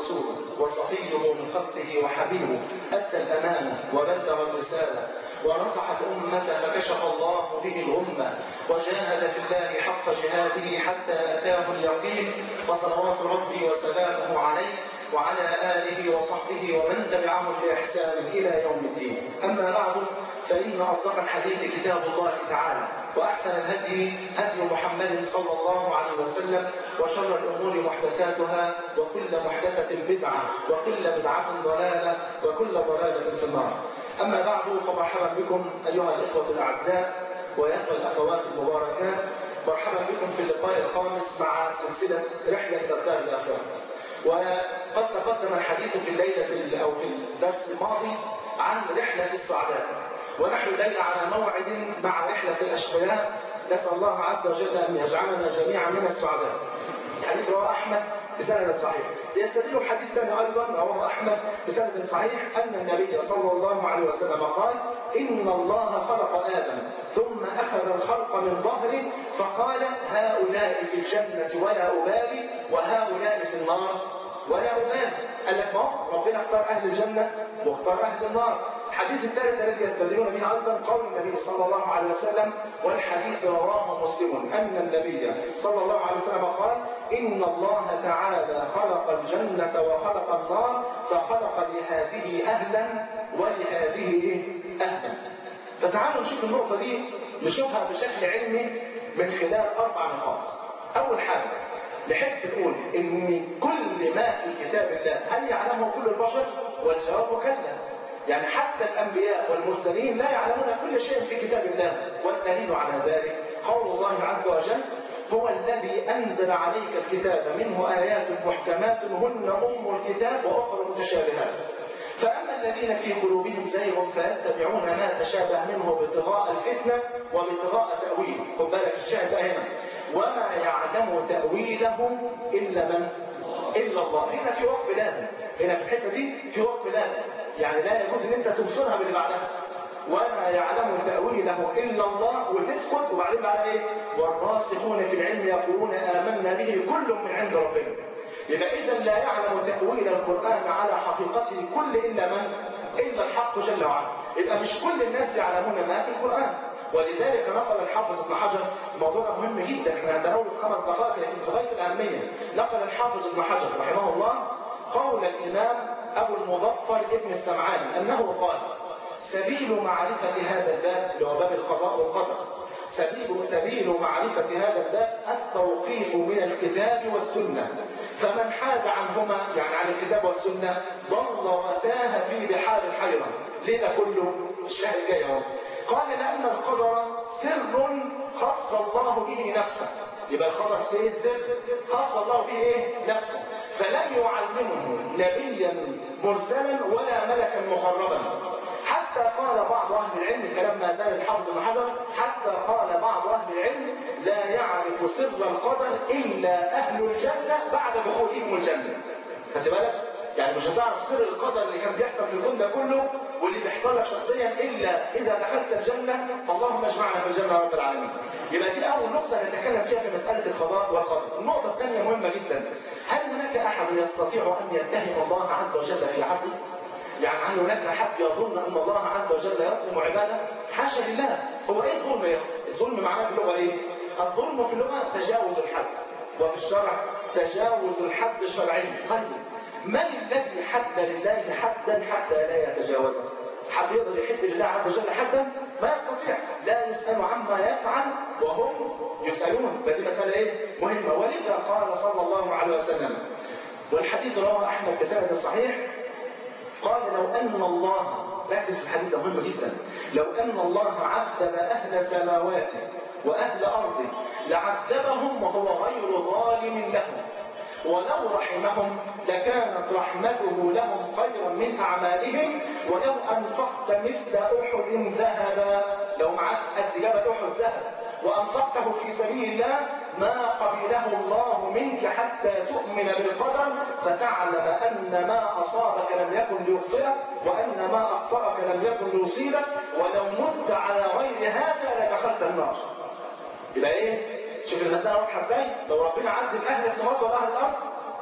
ورسوله وصفيه من خلقه وحبيبه أدى الأمانة وبلغ الرسالة ونصح الأمة فكشف الله به الأمة وجاهد في الله حق جهاده حتى أتاه اليقين فصلوات ربي وسلامه عليه وعلى آله وصحبه ومن تبعهم بإحسان إلى يوم الدين أما بعد فإن أصدق الحديث كتاب الله تعالى وأحسن الهدي هدي محمد صلى الله عليه وسلم وشر الأمور محدثاتها وكل محدثة بدعة وكل بدعة ضلالة وكل ضلالة في النار أما بعد فمرحبا بكم أيها الإخوة الأعزاء وأيها الأخوات المباركات مرحبا بكم في اللقاء الخامس مع سلسلة رحلة إلى الدار الآخرة وقد تقدم الحديث في الليلة أو في الدرس الماضي عن رحلة السعداء ونحن الليلة على موعد مع رحلة الأشقياء نسأل الله عز وجل أن يجعلنا جميعا من السعداء حديث رواه أحمد بسند صحيح يستدل حديث ثاني أيضا رواه أحمد بسند صحيح أن النبي صلى الله عليه وسلم قال إن الله خلق آدم ثم أخذ الخلق من ظهره فقال هؤلاء في الجنة ولا أبالي وهؤلاء في النار ولا أبالي قال لك ما ربنا اختار أهل الجنة واختار أهل النار الحديث الثالث الذي يستدلون به ايضا قول النبي صلى الله عليه وسلم والحديث رواه مسلم ان النبي صلى الله عليه وسلم قال ان الله تعالى خلق الجنه وخلق النار فخلق لهذه اهلا ولهذه اهلا فتعالوا نشوف النقطه دي نشوفها بشكل علمي من خلال اربع نقاط اول حاجه نحب نقول ان كل ما في كتاب الله هل يعلمه كل البشر والجواب كلا يعني حتى الأنبياء والمرسلين لا يعلمون كل شيء في كتاب الله والدليل على ذلك قول الله عز وجل هو الذي أنزل عليك الكتاب منه آيات محكمات هن أم الكتاب وأخرى متشابهات فأما الذين في قلوبهم زيغ فيتبعون ما تشابه منه ابتغاء الفتنة وابتغاء تأويله خد بالك الشاهد هنا وما يعلم تأويله إلا من إلا الله هنا في وقف لازم هنا في الحتة دي في وقف لازم يعني لا يجوز ان انت تبصرها باللي بعدها وما يعلم تأويله إلا الله وتسكت وبعدين بعد ايه والراسخون في العلم يقولون آمنا به كل من عند ربنا يبقى إذا لا يعلم تأويل القرآن على حقيقته كل إلا من إلا الحق جل وعلا يبقى مش كل الناس يعلمون ما في القرآن ولذلك نقل الحافظ ابن حجر موضوع مهم جدا احنا هنتناول في خمس دقائق لكن في غايه الاهميه نقل الحافظ ابن حجر رحمه الله قول الامام ابو المظفر ابن السمعاني انه قال سبيل معرفه هذا الباب اللي هو باب القضاء والقدر سبيل سبيل معرفه هذا الباب التوقيف من الكتاب والسنه فمن حاد عنهما يعني عن الكتاب والسنه ضل وتاه في بحار الحيره ليه ده كله الشاهد جاي اهو قال لأن القدر سر خص الله به نفسه يبقى القدر ايه سر خص الله به ايه نفسه فلم يعلمه نبيا مرسلا ولا ملكا مقربا حتى قال بعض اهل العلم كلام ما زال الحافظ بن حجر حتى قال بعض اهل العلم لا يعرف سر القدر الا اهل الجنه بعد دخولهم الجنه خدت بالك يعني مش هتعرف سر القدر اللي كان بيحصل في الكون ده كله واللي بيحصل لك شخصيا الا اذا دخلت الجنه فاللهم اجمعنا في الجنه يا رب العالمين. يبقى دي اول نقطه نتكلم فيها في مساله القضاء والقدر. النقطه الثانيه مهمه جدا. هل هناك احد يستطيع ان يتهم الله عز وجل في عدله؟ يعني هل هناك حد يظن ان الله عز وجل يظلم عباده؟ حاشا لله. هو ايه الظلم يا الظلم معناه في اللغه ايه؟ الظلم في اللغه تجاوز الحد وفي الشرع تجاوز الحد الشرعي. طيب من الذي حد لله حدا حتى لا يتجاوزه حد يقدر يحد لله عز وجل حدا ما يستطيع لا يسأل عما يفعل وهم يسألون فدي مسألة ايه مهمة ولذا قال صلى الله عليه وسلم والحديث رواه أحمد بسند صحيح قال لو أن الله ركز في الحديث ده مهم جدا لو أن الله عذب أهل سماواته وأهل أرضه لعذبهم وهو غير ظالم لهم ولو رحمهم لكانت رحمته لهم خيرا من أعمالهم ولو أنفقت مثل أحد ذهبا لو معك قد جبل أحد ذهب وأنفقته في سبيل الله ما قبله الله منك حتى تؤمن بالقدر فتعلم أن ما أصابك لم يكن ليخطئك وأن ما أخطأك لم يكن ليصيبك ولو مت على غير هذا لدخلت النار يبقى ايه شوف المسألة واضحة ازاي؟ لو ربنا عذب أهل السماوات وأهل الأرض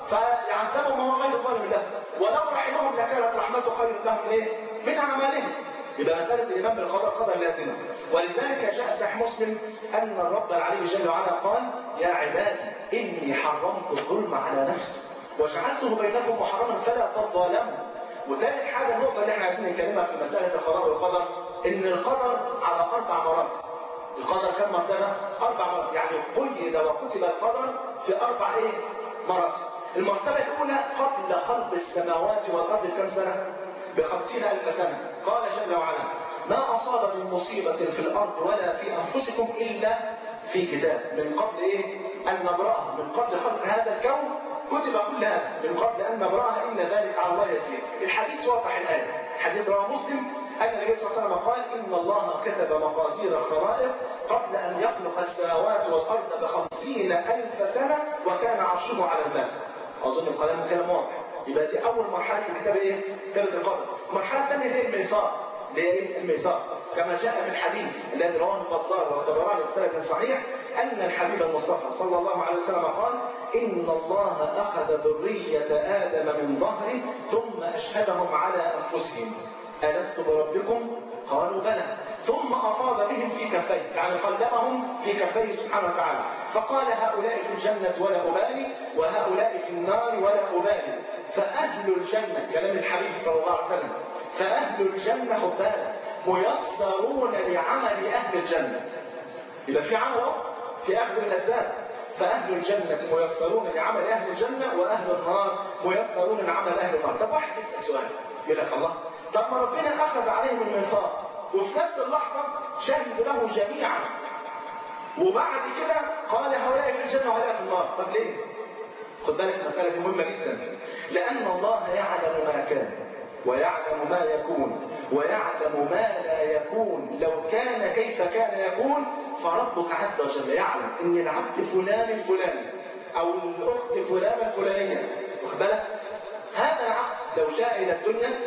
فيعذبهم وهو غير ظالم له ولو رحمهم لكانت رحمته خير لهم ايه؟ من اعمالهم يبقى مسألة الإيمان بالقدر قدر لازمة ولذلك جاء صحيح مسلم أن الرب العلي جل وعلا قال يا عبادي إني حرمت الظلم على نفسي وجعلته بينكم محرما فلا تظالموا وثالث حاجة النقطة اللي احنا عايزين نتكلمها في مسألة القضاء والقدر إن القدر على أربع مراتب القدر كم مرتبة؟ أربع مراتب يعني قيد وكتب القدر في أربع إيه؟ مراتب المرتبة الأولى قبل خلق السماوات والأرض بكم سنة؟ بخمسين ألف سنة قال جل وعلا ما أصاب من مصيبة في الأرض ولا في أنفسكم إلا في كتاب من قبل إيه؟ أن نبرأها من قبل خلق هذا الكون كتب كل هذا من قبل أن نبرأها إن ذلك على الله يسير الحديث واضح الآية حديث رواه مسلم أن النبي صلى الله عليه وسلم قال إن الله كتب مقادير الخلائق قبل أن يخلق السماوات والأرض بخمسين ألف سنة وكان عرشه على الماء أظن الكلام كلام واضح يبقى دي أول مرحلة في كتاب إيه؟ كتابة القدر المرحلة الثانية هي الميثاق اللي هي إيه؟ الميثاق كما جاء في الحديث الذي رواه البزار والطبراني بسند صحيح أن الحبيب المصطفى صلى الله عليه وسلم قال إن الله أخذ ذرية آدم من ظهره ثم أشهدهم على أنفسهم ألست بربكم؟ قالوا بلى ثم أفاض بهم في كفيه يعني قلبهم في كفيه سبحانه وتعالى فقال هؤلاء في الجنة ولا أبالي وهؤلاء في النار ولا أبالي فأهل الجنة كلام الحبيب صلى الله عليه وسلم فأهل الجنة خد بالك ميسرون لعمل أهل الجنة يبقى في عمل في أخذ الأسباب فأهل الجنة ميسرون لعمل أهل الجنة وأهل النار ميسرون لعمل أهل النار طب واحد يسأل سؤال يقول لك الله طب ما ربنا أخذ عليهم الميثاق وفي نفس اللحظة شهدوا له جميعا وبعد كده قال هؤلاء في الجنة وهؤلاء في النار طب ليه؟ خد بالك مسألة مهمة جدا لأن الله يعلم ما كان ويعلم ما يكون ويعلم ما لا يكون لو كان كيف كان يكون فربك عز وجل يعلم ان العبد فلان الفلاني او الاخت فلانه الفلانيه واخد بالك هذا العبد لو جاء الى الدنيا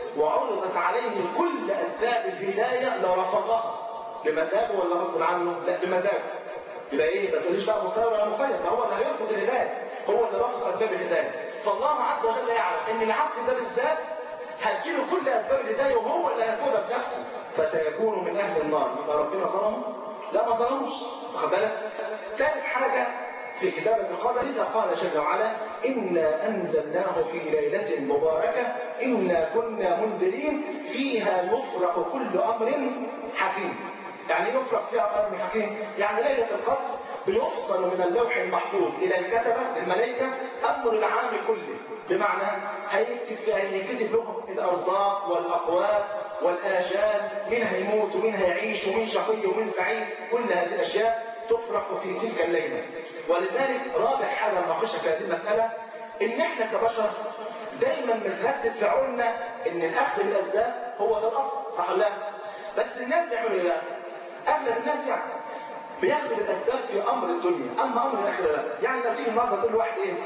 وعرضت عليه كل اسباب الهدايه لرفضها بمزاجه ولا غصب عنه؟ لا بمزاجه يبقى ايه ما تقوليش بقى مساوي ولا مخير ده هو اللي هيرفض الهدايه هو اللي رفض اسباب الهدايه فالله عز وجل يعلم ان العبد ده بالذات هتجيله كل اسباب الهدايه وهو اللي هياخدها بنفسه فسيكون من اهل النار يبقى ربنا ظلمه؟ لا ما ظلمش واخد بالك؟ ثالث حاجه في كتابة القدر إذا قال جل وعلا إنا أنزلناه في ليلة مباركة إنا كنا منذرين فيها يفرق كل أمر حكيم يعني يفرق فيها أمر حكيم يعني ليلة القدر بيفصل من اللوح المحفوظ إلى الكتبة الملائكة أمر العام كله بمعنى هيكتب هيكتب لهم الارزاق والاقوات والاجال مين هيموت ومين هيعيش ومين شقي ومين سعيد كل هذه الاشياء تفرق في تلك الليله ولذلك رابع حاجه نناقشها في هذه المساله ان احنا كبشر دايما بنتردد في عقولنا ان الاخذ بالاسباب هو ده الاصل صح ولا لا؟ بس الناس بيعملوا ايه؟ اغلب الناس يعني بياخدوا بالاسباب في امر الدنيا اما امر الاخره لا يعني لو تيجي النهارده تقول لواحد ايه؟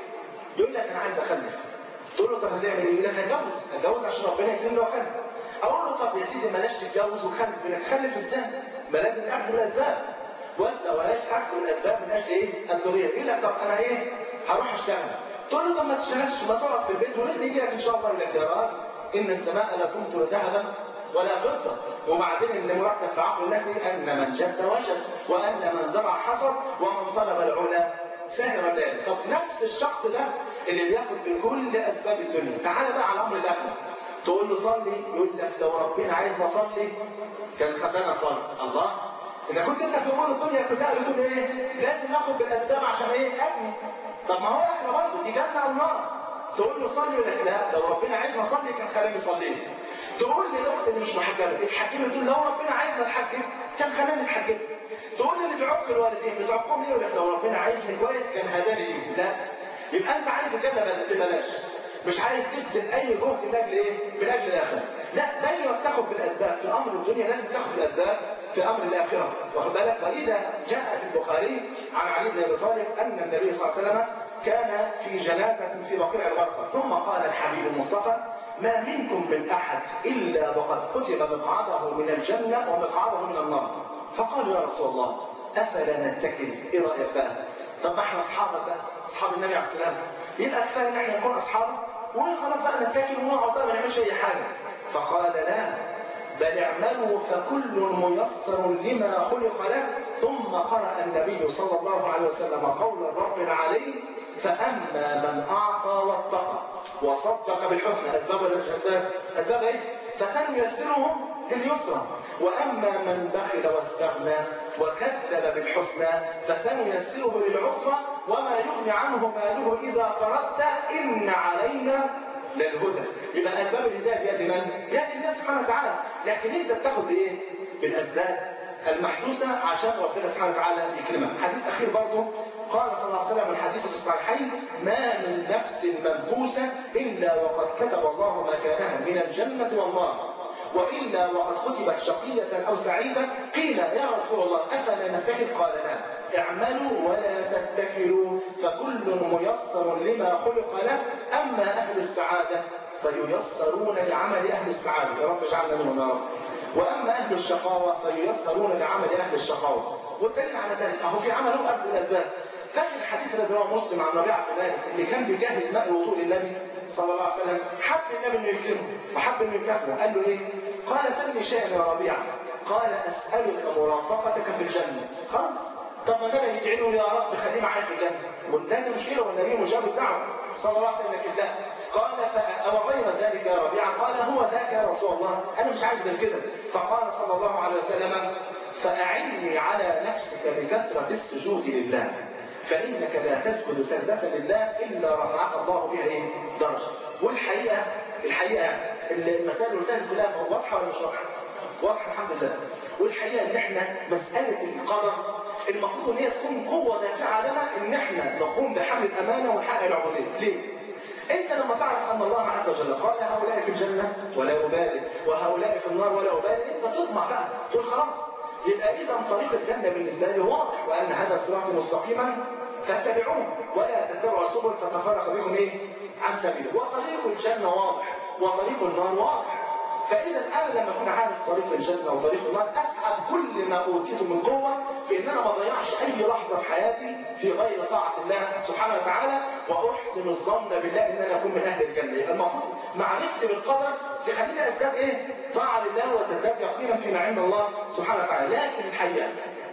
يقول لك انا عايز اخلف تقول له طب هتعمل ايه؟ يقول لك هتجوز هتجوز عشان ربنا يكرمني واخلف اقول له طب يا سيدي بلاش تتجوز وخلف يقول لك خلف ازاي؟ ما لازم اخذ الاسباب وانسى ولاش اخذ الاسباب من اجل ايه؟ الذريه يقول لك طب انا ايه؟ هروح اشتغل تقول له طب ما تشتغلش ما تقعد في البيت ورزق يجي لك ان شاء الله يقول لك يا راجل ان السماء لا تمطر ذهبا ولا فضة وبعدين اللي مركب في عقل الناس ايه؟ ان من جد وجد وان من زرع حصد ومن طلب العلا ساهر ذلك طب نفس الشخص ده اللي بياخد بكل اسباب الدنيا تعال بقى على امر الاخره تقول له صلي يقول لك لو ربنا عايز اصلي كان خلانا اصلي الله اذا كنت انت في امور الدنيا كلها بتقول ايه لازم اخد بالاسباب عشان ايه ابني طب ما هو الاخره برضه دي جنه او نار تقول له صلي يقول لك لا لو ربنا عايز اصلي كان خلاني صليت تقول للاخت اللي مش محجبه اتحجبي تقول لو ربنا عايزنا نتحجب كان خلاني اتحجبت تقول للي بيعق الوالدين بتعقهم ليه يقول لك لو ربنا عايزني كويس كان هداني ليه لا يبقى انت عايز كده ببلاش مش عايز تبذل اي جهد من اجل ايه؟ من اجل الاخره. لا زي ما بتاخد بالاسباب في امر الدنيا لازم تاخد بالاسباب في امر الاخره، واخد بالك؟ ولذا جاء في البخاري عن علي بن ابي طالب ان النبي صلى الله عليه وسلم كان في جنازه في بقيع الغرفه، ثم قال الحبيب المصطفى: ما منكم من احد الا وقد كتب مقعده من الجنه ومقعده من النار. فقالوا يا رسول الله افلا نتكل؟ ايه رايك بقى؟ طب ما احنا اصحابك بقى اصحاب النبي عليه السلام يبقى كفايه ان احنا نكون اصحاب وخلاص بقى نتكل ونقعد بقى ما نعملش اي حاجه فقال لا بل اعملوا فكل ميسر لما خلق له ثم قرأ النبي صلى الله عليه وسلم قول الرب العلي فأما من أعطى واتقى وصدق بالحسنى أسباب ولا مش أسباب؟ أسباب إيه؟ فسنيسره لليسرى وأما من بخل واستغنى وكذب بالحسنى فسنيسره للعسرى وما يغني عنه ماله إذا تردى إن علينا للهدى يبقى اسباب الهدايه بيد من؟ بيد الله سبحانه وتعالى لكن انت بتاخد بايه؟ بالاسباب المحسوسه عشان ربنا سبحانه وتعالى يكرمك حديث اخير برضه قال صلى الله عليه وسلم الحديث في الصحيحين ما من نفس منفوسه الا وقد كتب الله مكانها من الجنه والنار والا وقد كتبت شقيه او سعيده قيل يا رسول الله افلا نتكل قال لا اعملوا ولا تتكلوا فكل ميسر لما خلق له اما اهل السعاده فييسرون لعمل اهل السعاده يا رب اجعلنا منهم يا رب واما اهل الشقاوه فييسرون لعمل اهل الشقاوه والدليل على ذلك اهو في عمل له اخذ الاسباب فاكر الحديث الذي رواه مسلم عن ربيعه بن مالك اللي كان بيجهز ماء الوضوء للنبي صلى الله عليه وسلم حب النبي انه يكرمه وحب انه يكافئه قال له ايه؟ قال سلني شيئا يا ربيعه قال اسالك مرافقتك في الجنه خلاص طب ما النبي يدعي له يا رب خليه معايا في الجنه وانتهت المشكله والنبي مجاب الدعوه صلى الله عليه وسلم لكن لا قال او غير ذلك يا ربيعه قال هو ذاك يا رسول الله انا مش عايز من كده فقال صلى الله عليه وسلم فاعني على نفسك بكثره السجود لله فانك لا تسجد سجده لله الا رفعك الله بها ايه؟ درجه والحقيقه الحقيقه المسائل اللي قلتها كلها واضحه ولا مش واضحه؟ واضحه الحمد لله والحقيقه ان احنا مساله القدر المفروض ان هي تكون قوه دافعه لنا ان احنا نقوم بحمل الامانه ونحقق العبوديه، ليه؟ انت لما تعرف ان الله عز وجل قال هؤلاء في الجنه ولا ابالي وهؤلاء في النار ولا ابالي انت تطمع بقى تقول خلاص يبقى اذا طريق الجنه بالنسبه لي واضح وان هذا الصراط مستقيما فاتبعوه ولا تتبعوا السبل فتفرق بكم ايه؟ عن سبيله وطريق الجنه واضح وطريق النار واضح فاذا انا لما اكون عارف طريق الجنه وطريق النار اسعى كل ما اوتيته من قوه في ان انا ما اضيعش اي لحظه في حياتي في غير طاعه الله سبحانه وتعالى واحسن الظن بالله ان انا اكون من اهل الجنه يبقى المفروض معرفتي بالقدر تخليني ازداد ايه؟ طاعه لله وتزداد يقينا فيما عند الله سبحانه وتعالى لكن الحقيقه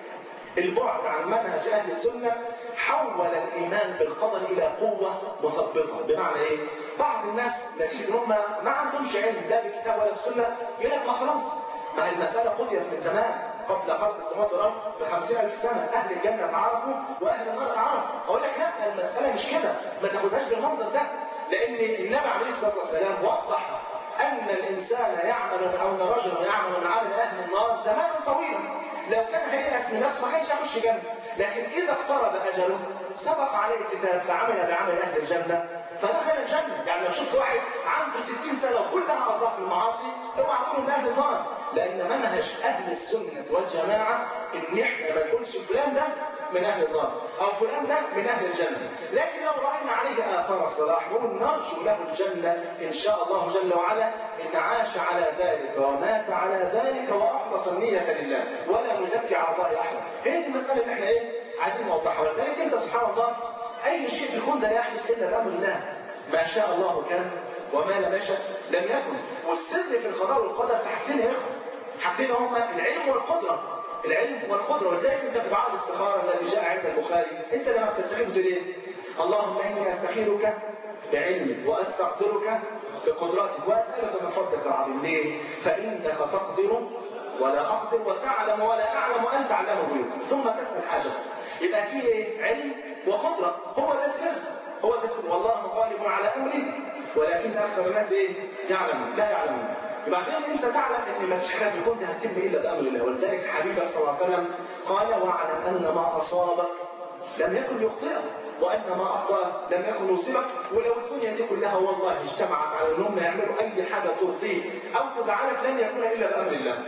البعد عن منهج اهل السنه حول الايمان بالقدر الى قوه مثبطه بمعنى ايه؟ بعض الناس نتيجه ان هم ما عندهمش علم لا بالكتاب ولا بالسنه يقول لك ما خلاص ما هي المساله قضيت من زمان قبل خلق السماوات والارض ب 50000 سنه اهل الجنه تعرفوا واهل النار تعرفوا اقول لك لا المساله مش كده ما تاخدهاش بالمنظر ده لان النبي عليه الصلاه والسلام وضح ان الانسان يعمل او ان رجلا يعمل من عمل اهل النار زمانا طويلا لو كان هيأس من نفسه ما كانش هيخش جنه لكن اذا اقترب اجله سبق عليه الكتاب فعمل بعمل اهل الجنه فدخل الجنه يعني لو شفت واحد عنده 60 سنه وكلها قضاها في المعاصي اوعى تقول من اهل النار لان منهج اهل السنه والجماعه ان احنا ما نقولش فلان ده من اهل النار او فلان ده من اهل الجنه لكن لو راينا عليه اثار الصلاح نقول نرجو له الجنه ان شاء الله جل وعلا ان عاش على ذلك ومات على ذلك واخلص النيه لله ولا نزكي على الله احد هي دي المساله اللي احنا ايه عايزين نوضحها ولذلك انت سبحان الله اي شيء في الكون ده لا يحدث الا بامر الله ما شاء الله كان وما لم يشاء لم يكن والسر في القضاء والقدر في حاجتين يا اخوه حاجتين هما العلم والقدره العلم والقدره ولذلك انت في دعاء الاستخاره الذي جاء عند البخاري انت لما بتستخير بتقول ايه؟ اللهم اني استخيرك بعلمك واستقدرك بقدرتك واسالك من فضلك العظيم ليه؟ فانك تقدر ولا اقدر وتعلم ولا اعلم وانت علام الغيوب ثم تسال حاجتك يبقى في ايه؟ علم وقدره هو ده السر هو ده السر والله غالب على امره ولكن اكثر الناس ايه؟ يعلمون لا يعلمون وبعدين انت تعلم ان ما فيش حاجه في الكون هتتم الا بامر الله ولذلك حبيبك صلى الله عليه وسلم قال واعلم ان ما اصابك لم يكن يخطئك وان ما اخطاك لم يكن يصيبك ولو الدنيا دي كلها والله اجتمعت على انهم يعملوا اي حاجه ترضيك او تزعلك لن يكون الا بامر الله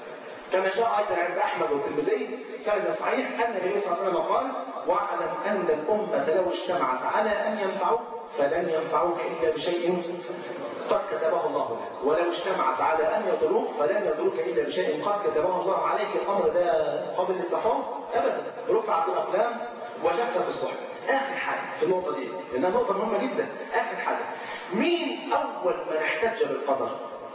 كما جاء ايضا عند احمد والترمذي سند صحيح ان النبي صلى الله عليه وسلم قال واعلم ان الامه لو اجتمعت على ان ينفعوك فلن ينفعوك الا بشيء قد كتبه الله لك ولو اجتمعت على ان يضروك فلن يضروك الا بشيء قد كتبه الله عليك الامر ده قابل للتفاوض ابدا رفعت الاقلام وجفت الصحف اخر حاجه في النقطه دي لانها نقطه مهمه جدا اخر حاجه مين اول من احتج بالقدر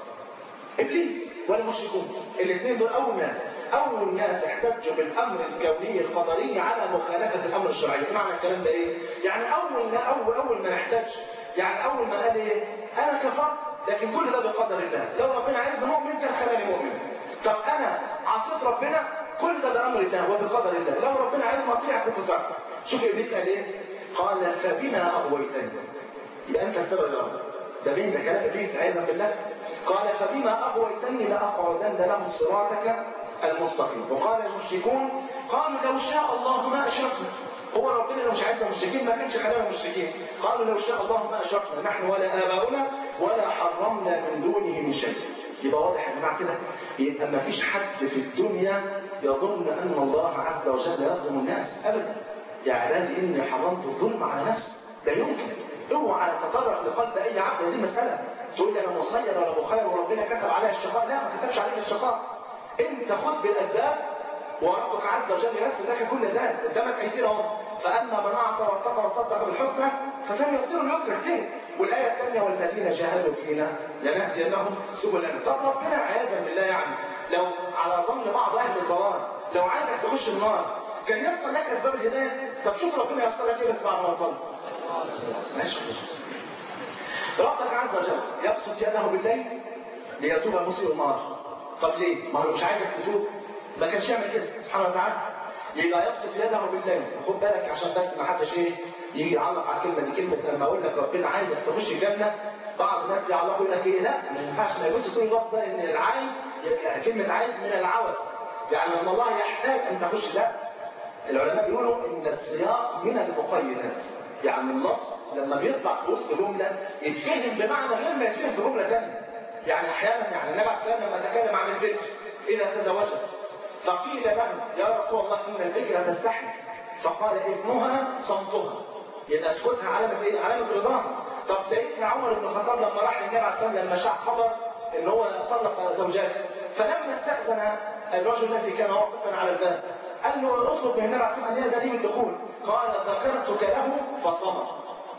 ابليس والمشركون الاثنين دول اول ناس اول ناس احتجوا بالامر الكوني القدري على مخالفه الامر الشرعي ايه معنى الكلام ده ايه يعني اول اول اول من احتج يعني اول من قال ايه انا كفرت لكن كل ده بقدر الله لو ربنا عايزني مؤمن كان خلاني مؤمن طب انا عصيت ربنا كل ده بامر الله وبقدر الله لو ربنا عايزني اطيع كنت اطيع شوف ابليس قال ايه قال فبما اغويتني يبقى انت السبب يا رب ده مين ده كلام ابليس عايزك بالله قال فبما اغويتني لاقعدن لهم صراطك المستقيم وقال المشركون قالوا لو شاء الله ما اشركنا هو ربنا لو مش عايزنا مشركين ما كانش خلانا مشركين قالوا لو شاء الله ما اشركنا نحن ولا اباؤنا ولا حرمنا من دونه من شيء يبقى واضح يا جماعه كده يبقى ما فيش حد في الدنيا يظن ان الله عز وجل يظلم الناس ابدا يا عبادي اني حرمت الظلم على نفسي لا يمكن اوعى تطرق لقلب اي عبد دي مساله تقول لي انا مسير ولا مخير وربنا كتب عليا الشقاء لا ما كتبش عليك الشقاء انت خد بالاسباب وربك عز وجل ييسر لك كل ذلك قدامك ايتين اهو فاما من اعطى واتقى وصدق بالحسنى فسنيسره اليسر كتير والايه الثانيه والذين جاهدوا فينا لنهدينهم سبلنا طب ربنا عياذا بالله يعني لو على ظن بعض اهل الضلال لو عايزك تخش النار كان يسر لك اسباب الهدايه طب شوف ربنا يسر لك ايه بس بعد ما صلى ماشي ربك عز وجل يبسط يده بالليل ليتوب مسيء النار طب ليه؟ ما هو مش عايزك تتوب ما كانش يعمل كده سبحانه وتعالى يبقى يبسط يده بالليل خد بالك عشان بس ما حدش ايه يجي يعلق على الكلمه دي كلمه لما اقول لك ربنا عايزك تخش الجنه بعض الناس بيعلقوا يقول لك ايه لا ما ينفعش ما يبص كل اللفظ ده ان العايز كلمه عايز من العوز يعني ان الله يحتاج ان تخش لا العلماء بيقولوا ان السياق من المقيدات يعني اللفظ لما بيطلع في وسط جمله يتفهم بمعنى غير ما يتفهم في جمله ثانيه يعني احيانا يعني النبي عليه الصلاه والسلام لما تكلم عن البكر اذا تزوجت فقيل له يا رسول الله ان البكر تستحي فقال ابنها صمتها يبقى اسكتها علامه ايه؟ علامه رضاها طب سيدنا عمر بن الخطاب لما راح للنبي عليه الصلاه والسلام لما شاع خبر ان هو طلق زوجاته فلما استاذن الرجل الذي كان واقفا على الباب قال له اطلب من النبي عليه الصلاه والسلام يا زليم الدخول قال ذكرتك له فصمت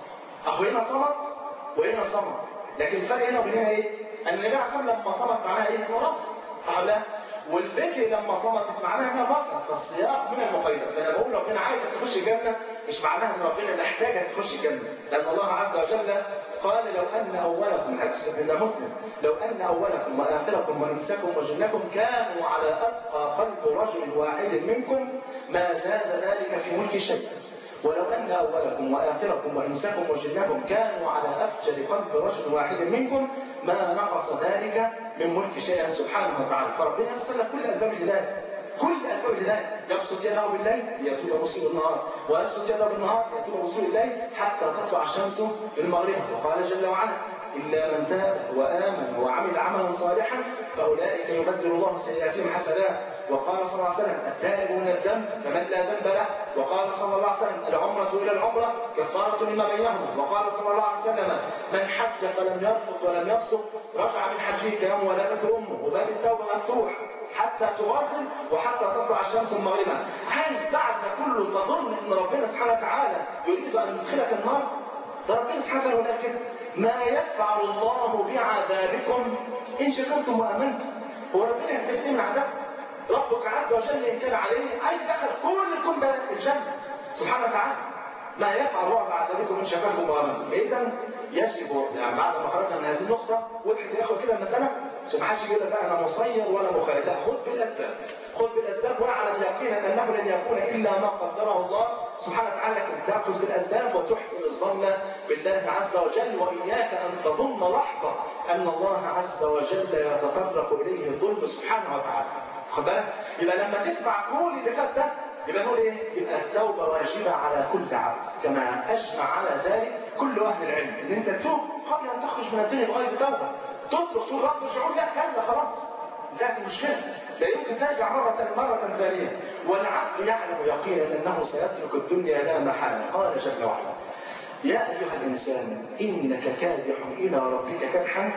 اهو هنا صمت وهنا صمت لكن الفرق هنا وبين هنا ايه؟ ان النبي عليه الصلاه والسلام لما صمت معناها ايه؟ انه رفض صح ولا لا؟ والبكر لما صمتت معناها انها رفض فالسياق من المقيدات فانا بقول ربنا عايزك تخش الجنه مش معناها ان ربنا محتاجك تخش الجنه لان الله عز وجل قال لو ان اولكم حديث سيدنا مسلم لو ان اولكم واخركم وانساكم وجنكم كانوا على اتقى قلب رجل واحد منكم ما زاد ذلك في ملك شيء ولو أن أولكم وآخركم وإنسكم وجنكم كانوا على أفجر قلب رجل واحد منكم ما نقص ذلك من ملك شيئا سبحانه وتعالى فربنا يسر لك كل أسباب الهداية كل أسباب الهداية يبسط يده بالليل ليتوب مسيء النهار ويبسط يده بالنهار ليتوب مسيء الليل حتى تطلع الشمس في المغرب وقال جل وعلا إلا من تاب وآمن وعمل عملا صالحا فأولئك يبدل الله سيئاتهم حسنات وقال صلى الله عليه وسلم التائب من الذنب كمن لا ذنب له وقال صلى الله عليه وسلم العمرة إلى العمرة كفارة لما بينهما وقال صلى الله عليه وسلم من حج فلم يرفث ولم يفسق رجع من حجه كيوم ولدته أمه وباب التوبة مفتوح حتى تغرد وحتى تطلع الشمس المغربة عايز بعد ما كله تظن ان ربنا سبحانه وتعالى يريد ان يدخلك النار ده ربنا سبحانه وتعالى يقول كده ما يفعل الله بعذابكم ان شكرتم وامنتم هو ربنا يستفيد من عذابكم ربك عز وجل ان كان عليه عايز يدخل كل الكون ده الجنه سبحانه وتعالى ما يفعل الله بعذابكم ان شكرتم وامنتم اذا يجب يعني بعد ما خرجنا من هذه النقطه وضحت يا اخوه كده المساله عشان ما حدش يقول لك بقى انا مسير ولا مخير لا خذ بالاسباب خذ بالاسباب واعلم يقينا انه لن يكون الا ما قدره الله سبحانه وتعالى لكن تاخذ بالاسباب وتحسن الظن بالله عز وجل واياك ان تظن لحظه ان الله عز وجل يتطرق اليه الظلم سبحانه وتعالى خد بالك يبقى لما تسمع كل اللي فات ده يبقى نقول ايه؟ يبقى التوبه واجبه على كل عبد كما اجمع على ذلك كل اهل العلم ان انت تتوب قبل ان تخرج من الدنيا بغير توبه تصرخ تقول رب ارجعون لا كلا خلاص انتهت المشكله لا يمكن ترجع مرة مرة ثانية والعبد يعلم يقينا أنه سيترك الدنيا لا محالة قال جل وعلا يا أيها الإنسان إنك كادح إلى ربك كدحا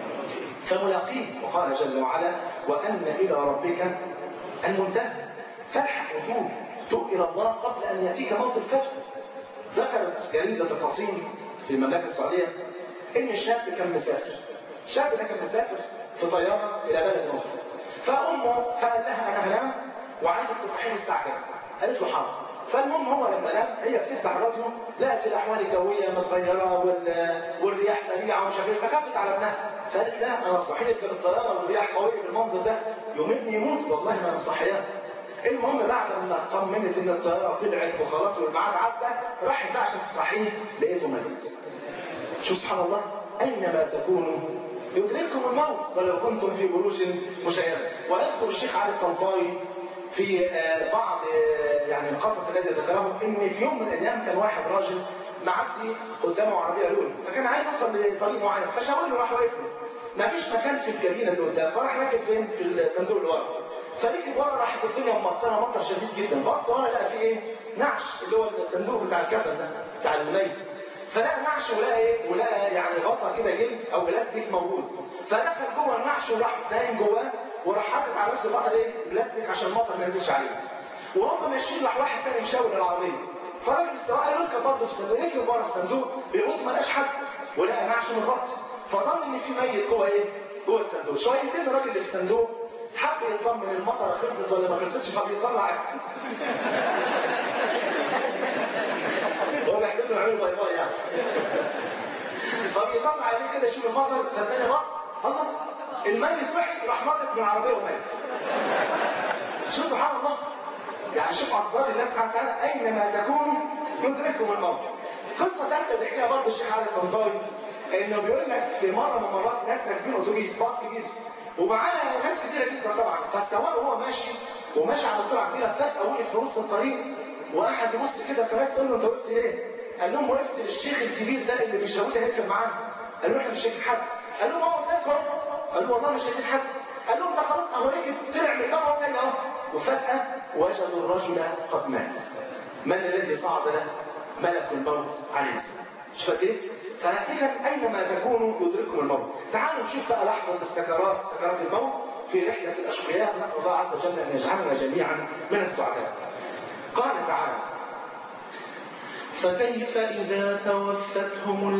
فملاقيه وقال جل وعلا وأن إلى ربك المنتهى فالحق وتوب توب إلى الله قبل أن يأتيك موت الفجر ذكرت جريدة القصيم في المملكة السعودية إن الشاب كان مسافر الشاب ده كان مسافر في طيارة إلى بلد أخرى فأمه فقال لها أنا هنام وعايزك تصحيني الساعة كذا قالت له حاضر فالمهم هو لما نام هي بتفتح الراديو لقت الاحوال الجويه متغيره وال... والرياح سريعه ومش عارف ايه فخافت على ابنها فقالت لا انا صحيت بالطياره والرياح قويه بالمنظر ده يوم ابني يموت والله ما انا صحيان المهم بعد ما طمنت ان الطياره طلعت وخلاص والميعاد عدى راحت بقى عشان تصحيه لقيته ميت شوف سبحان الله اينما تكونوا يدرككم الموت ولو كنتم في بروج مشيده ويذكر الشيخ علي الطنطاوي في بعض يعني القصص التي ذكرهم ان في يوم من الايام كان واحد راجل معدي قدامه عربيه لون فكان عايز يوصل لطريق معين فشاور له راح واقف له ما فيش مكان في الكابينه اللي قدام فراح راكب فين في الصندوق اللي ورا فركب ورا راحت الدنيا ممطره مطر شديد جدا بص ورا لقى فيه ايه نعش اللي هو الصندوق بتاع الكفن ده بتاع الميت فلقى نعش ولقى ايه ولقى يعني غطا كده جلد او بلاستيك موجود فدخل جوه النعش وراح نايم جواه وراح حاطط على نفسه الغطا ايه بلاستيك عشان المطر ما ينزلش عليه وهم ماشيين راح واحد تاني مشاور العربيه فراجل السواق قال ركب برضه في صندوق ركب بره في صندوق بيبص ما لقاش حد ولقى نعش متغطي فظن ان في ميت جوه ايه؟ جوه الصندوق شويتين الراجل اللي في الصندوق حب يطمن المطره خلصت ولا ما خلصتش فبيطلع هو بيحسب له عيون باي باي يعني فبيطلع عليه كده يشوف المطر فالتاني بص الله الميت صحي راح ناطط من العربيه ومات شوف سبحان الله يعني شوف اقدار الله سبحانه وتعالى اينما تكونوا يدرككم الموت قصه ثالثه بيحكيها برضه الشيخ علي الطنطاوي انه بيقول لك في مره من المرات ناس راكبين اتوبيس باص كبير ومعاه ناس كتيره جدا طبعا فالسواق وهو ماشي وماشي على سرعه كبيره فجاه وقف في نص الطريق وقعد يبص كده فالناس تقول له انت وقفت ليه؟ قال لهم وقفت للشيخ الكبير ده اللي بيشاورني نركب معاه قالوا له احنا مش شايفين حد قال لهم هو قدامكم قال له والله مش شايفين حد قال لهم ده خلاص اهو ركب طلع من الباب وهو جاي اهو وفجاه وجدوا الرجل قد مات من الذي صعد له؟ ملك الموت عليه السلام مش فاكر فإذا أينما تكونوا يدرككم الموت تعالوا نشوف بقى لحظة السكرات سكرات الموت في رحلة الأشقياء نسأل الله عز وجل أن يجعلنا جميعا من السعداء قال تعالى فكيف إذا توفتهم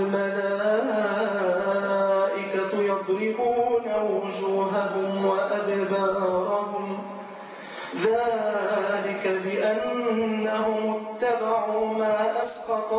الملائكة يضربون وجوههم وأدبارهم ذلك بأنهم اتبعوا ما أسخط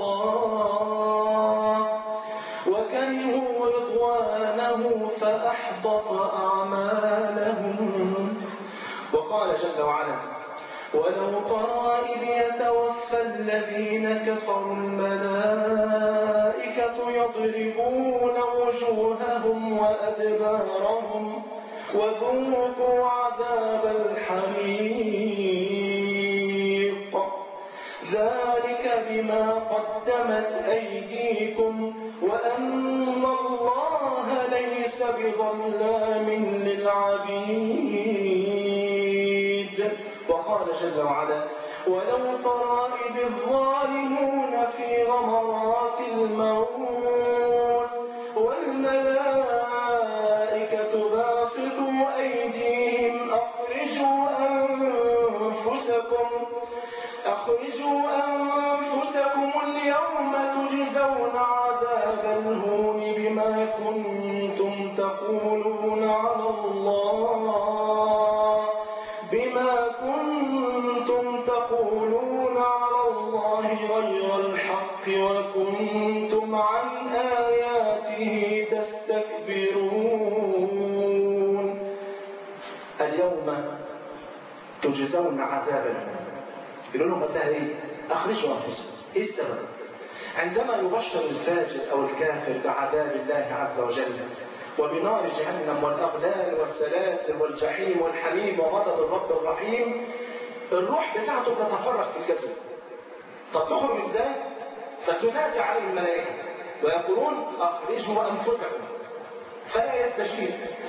الله وكرهوا رضوانه فأحبط أعمالهم وقال جل وعلا ولو ترى إذ يتوفى الذين كفروا الملائكة يضربون وجوههم وأدبارهم وذوقوا عذاب الحريق ذلك بما قدمت أيديكم وأن الله ليس بظلام للعبيد وقال جل وعلا ولو ترى إذ الظالمون في غمرات الموت والملائكة باسطوا أيديهم أخرجوا أنفسكم أخرجوا أنفسكم اليوم تجزون عذاب الهون بما كنتم تقولون على الله بما كنتم تقولون على الله غير الحق وكنتم عن آياته تستكبرون اليوم تجزون عذاب الهون يقولوا لهم قبلها ايه؟ اخرجوا انفسكم ايه السبب؟ عندما يبشر الفاجر او الكافر بعذاب الله عز وجل وبنار جهنم والاغلال والسلاسل والجحيم والحميم وغضب الرب الرحيم الروح بتاعته تتفرق في الجسد طب تخرج ازاي؟ فتنادي عليه الملائكه ويقولون اخرجوا انفسكم فلا يستجيب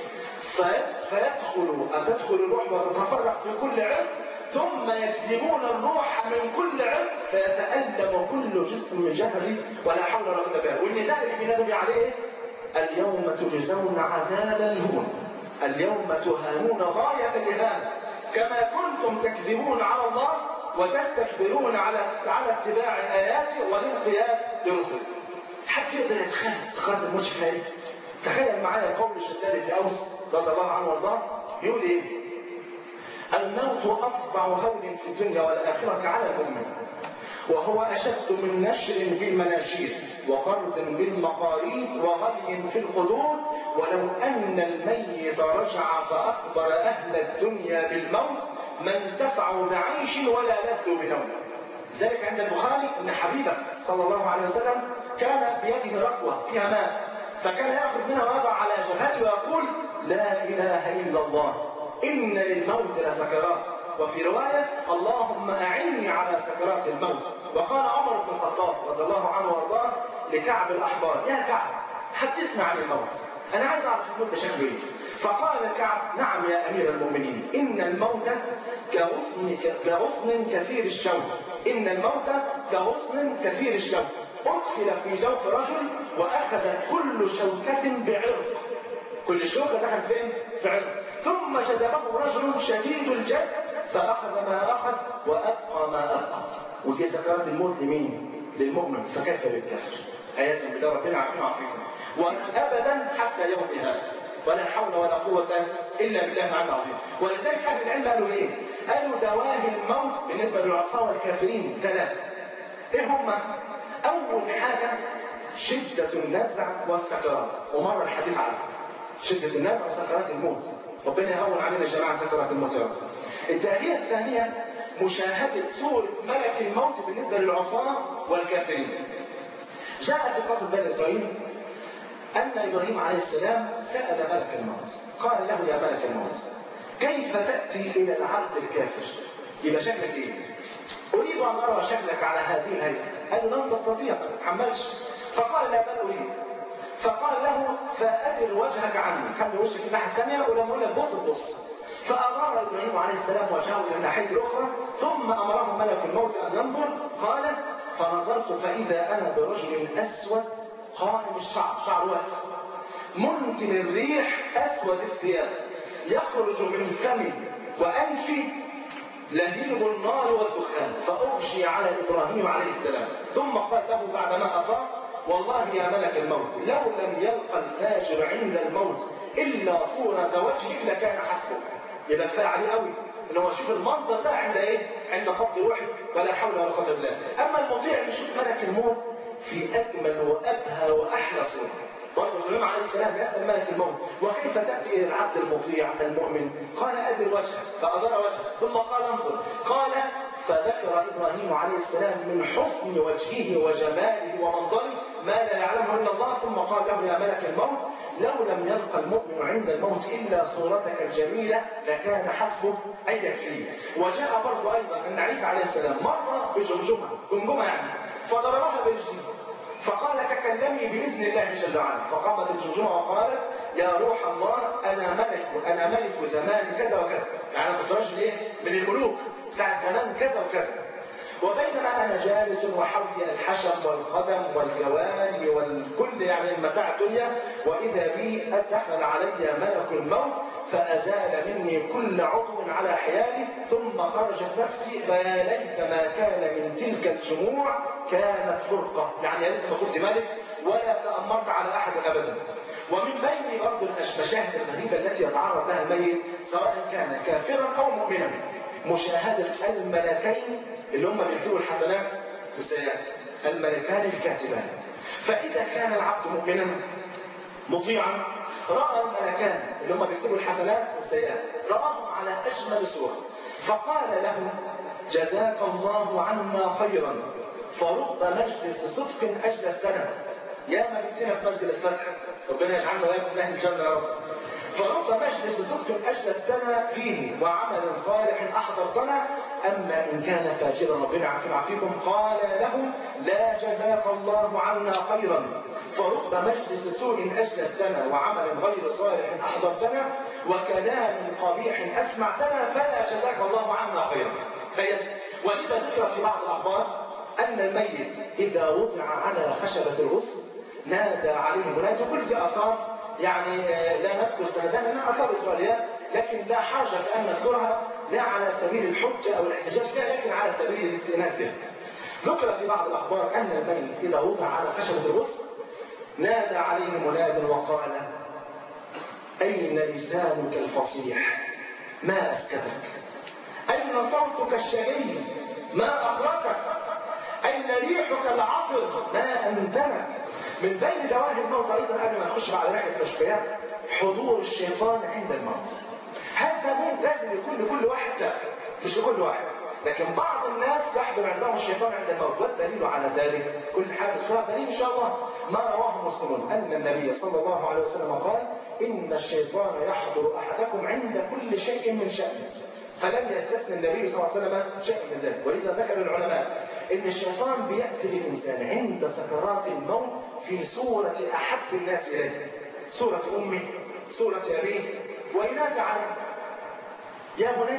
فيدخل تدخل الروح وتتفرق في كل عرق ثم يجذبون الروح من كل عرق فيتألم كل جسم من جسده ولا حول ولا قوة الا بالله والنداء اللي بينادوا بيه عليه اليوم تجزون عذاب الهون اليوم تهانون غاية الإهانة كما كنتم تكذبون على الله وتستكبرون على على اتباع آياتي والانقياد لرسله حد يقدر يتخيل سكرات الموت شكلها ايه؟ تخيل معايا قول الشداد بن اوس رضي الله عنه وارضاه يقول ايه؟ الموت افظع هول في الدنيا والاخره على المؤمن وهو اشد من نشر بالمناشير وقرض بالمقاريض وغلي في القدور ولو ان الميت رجع فاخبر اهل الدنيا بالموت ما انتفعوا بعيش ولا لذوا بنوم ذلك عند البخاري ان حبيبه صلى الله عليه وسلم كان بيده ركوه فيها ماء فكان ياخذ منها ويضع على جبهته ويقول لا اله الا الله ان للموت لسكرات وفي روايه اللهم اعني على سكرات الموت وقال عمر بن الخطاب رضي الله عنه وارضاه لكعب الاحبار يا كعب حدثنا عن الموت انا عايز اعرف الموت ده شكله ايه فقال كعب نعم يا امير المؤمنين ان الموت كغصن كغصن كثير الشوك ان الموت كغصن كثير الشوك ادخل في جوف رجل واخذ كل شوكه بعرق كل شوكه دخل فين في عرق ثم جذبه رجل شديد الجذب فاخذ ما اخذ وابقى ما ابقى ودي سكرات الموت لمين؟ للمؤمن فكيف بالكافر؟ عياذا بالله ربنا عافينا وعافيكم وابدا حتى يوم هذا ولا حول ولا قوة إلا بالله العلي العظيم ولذلك أهل العلم قالوا إيه؟ قالوا دواهي الموت بالنسبة للعصاة والكافرين ثلاثة إيه هم؟ أول حاجة شدة النزع والسكرات ومر الحديث عنها شدة النزع وسكرات الموت ربنا يهون علينا يا جماعة سكرات الموت يا رب الداهية الثانية مشاهدة صورة ملك الموت بالنسبة للعصاة والكافرين جاء في قصص بني إسرائيل أن إبراهيم عليه السلام سأل ملك الموت قال له يا ملك الموت كيف تأتي إلى العبد الكافر يبقى شكلك إيه أريد أن أرى شكلك على هذه الهيئة قال له لن تستطيع ما تتحملش فقال لا بل أريد فقال له فأدر وجهك عني خلي وجهك الناحية الثانية ولما أقول لك بص بص فأمر إبراهيم عليه السلام وجهه إلى الناحية الأخرى ثم أمره ملك الموت أن ينظر قال فنظرت فإذا أنا برجل أسود قائم الشعر شعر واقف منتن الريح أسود الثياب يخرج من فمي وأنفي لهيب النار والدخان فأغشي على إبراهيم عليه السلام ثم قال له بعدما أفاق والله يا ملك الموت لو لم يلقى الفاجر عند الموت إلا صورة وجهك لكان حسبه يبقى كفايه عليه قوي ان هو يشوف المنظر ده عند ايه؟ عند قبض روحي ولا حول ولا قوه الا بالله. اما المطيع يشوف ملك الموت في اجمل وابهى واحلى صوره. برضه النبي عليه السلام يسال ملك الموت وكيف تاتي الى العبد المطيع المؤمن؟ قال ادر وجهه فادار وجهه ثم قال انظر قال فذكر ابراهيم عليه السلام من حسن وجهه وجماله ومنظره ما لا يعلمه الا الله ثم قال له يا ملك الموت لو لم يلقى المؤمن عند الموت الا صورتك الجميله لكان حسبه ان يكفيه وجاء برضه ايضا ان عيسى عليه السلام مر بجمجمه جمجمه يعني فضربها برجله فقال تكلمي باذن الله جل وعلا فقامت الجمجمه وقالت يا روح الله انا ملك انا ملك زمان كذا وكذا يعني انا كنت راجل ايه من الملوك بتاع زمان كذا وكذا وبينما انا جالس وحولي الحشم والخدم والجواري والكل يعني المتاع الدنيا واذا بي دخل علي ملك الموت فازال مني كل عضو على حيالي ثم خرجت نفسي فيا ليت ما كان من تلك الجموع كانت فرقه يعني يا ريت ما كنت ملك ولا تامرت على احد ابدا ومن بين برضه المشاهد الغريبه التي يتعرض لها الميت سواء كان كافرا او مؤمنا مشاهده الملكين اللي هم بيكتبوا الحسنات والسيئات الملكان الكاتبان فإذا كان العبد مؤمنا مطيعا رأى الملكان اللي هم بيكتبوا الحسنات والسيئات رآهم على أجمل صورة فقال له جزاك الله عنا خيرا فرب مجلس صدق أجلستنا يا ما جبتنا في مسجد الفتح ربنا يجعلنا وياكم من أهل الجنة يا رب فرب مجلس صدق أجلستنا فيه وعمل صالح أحضرتنا أما إن كان فاجرا ربنا يعافينا ويعافيكم قال له لا جزاك الله عنا خيرا فرب مجلس سوء أجلستنا وعمل غير صالح أحضرتنا وكلام قبيح أسمعتنا فلا جزاك الله عنا خيرا تخيل ولذا ذكر في بعض الأخبار أن الميت إذا وضع على خشبة الغسل نادى عليه منادي وكل دي آثار يعني لا نذكر سندها لأنها آثار إسرائيليات لكن لا حاجة في أن نذكرها لا على سبيل الحجة أو الاحتجاج بها لكن على سبيل الاستئناس بها ذكر في بعض الأخبار أن الميت إذا وضع على خشبة الوسط نادى عليه مناد وقال أين لسانك الفصيح ما أسكتك أين صوتك الشهي ما أخرسك أين ريحك العطر ما أنتنك من بين دواعي الموت أيضا قبل ما نخش بعد رحلة الأشقياء حضور الشيطان عند الموت هل ده ممكن لازم يكون لكل واحد لا مش لكل واحد لكن بعض الناس يحضر عندهم الشيطان عند الموت والدليل على ذلك كل حاجه سواء دليل ان شاء الله ما رواه مسلم ان النبي صلى الله عليه وسلم قال ان الشيطان يحضر احدكم عند كل شيء من شانه فلم يستثني النبي صلى الله عليه وسلم شيء من ذلك ولذا ذكر العلماء ان الشيطان بياتي للانسان عند سكرات الموت في صوره احب الناس اليه صوره امه صوره ابيه وينادي عليه يا بني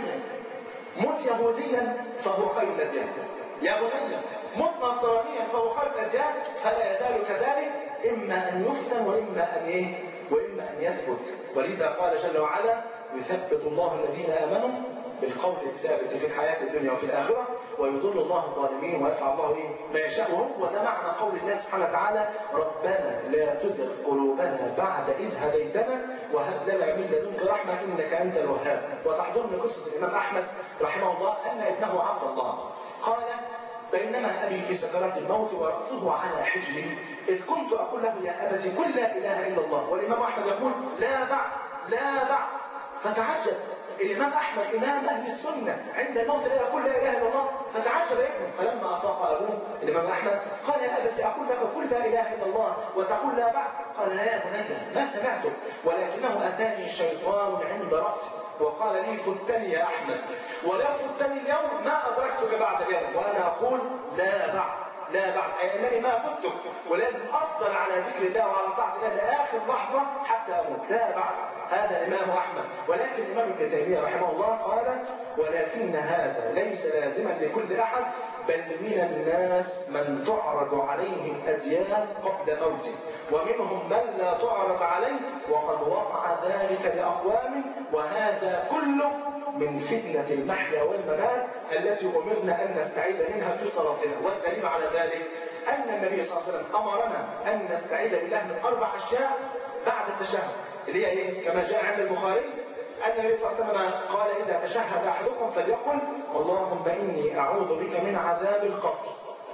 مت يهوديا فهو خير الاديان يا بني مت نصرانيا فهو خير الاديان فلا يزال كذلك اما ان يفتن واما ان ايه واما ان يثبت ولذا قال جل وعلا يثبت الله الذين امنوا بالقول الثابت في الحياه الدنيا وفي الاخره ويضل الله الظالمين ويفعل الله ايه ما يشاء وده معنى قول الله سبحانه وتعالى ربنا لا تزغ قلوبنا بعد اذ هديتنا وهب لنا من لدنك رحمه انك انت الوهاب وتحضرني قصه الامام احمد رحمه الله ان ابنه عبد الله قال بينما ابي في سكرات الموت وراسه على حجري اذ كنت اقول له يا ابت قل لا اله الا الله والامام احمد يقول لا بعد لا بعد فتعجب الامام احمد امام اهل السنه عند الموت لا يقول لا اله الا الله فتعجب ابنه فلما افاق ابوه الامام احمد قال يا ابت اقول لك قل لا اله الا الله وتقول لا بعد قال لا يا بني ما سمعته ولكنه اتاني شيطان عند راسي وقال لي فتني يا احمد ولو فتني اليوم ما ادركتك بعد اليوم وانا اقول لا بعد لا بعد أي أنني ما فتك ولازم أفضل على ذكر الله وعلى طاعة الله لآخر لحظة حتى أموت لا بعد هذا الإمام أحمد ولكن الإمام ابن تيمية رحمه الله قال ولكن هذا ليس لازما لكل أحد بل من الناس من تعرض عليه الأديان قبل موته ومنهم من لا تعرض عليه وقد وقع ذلك لأقوام وهذا كله من فتنة المحيا والممات التي أمرنا أن نستعيذ منها في صلاتنا والدليل على ذلك أن النبي صلى الله عليه وسلم أمرنا أن نستعيذ بالله من أربع أشياء بعد التشهد اللي هي إيه؟ كما جاء عند البخاري أن النبي صلى الله عليه وسلم قال إذا تشهد أحدكم فليقل اللهم إني أعوذ بك من عذاب القبر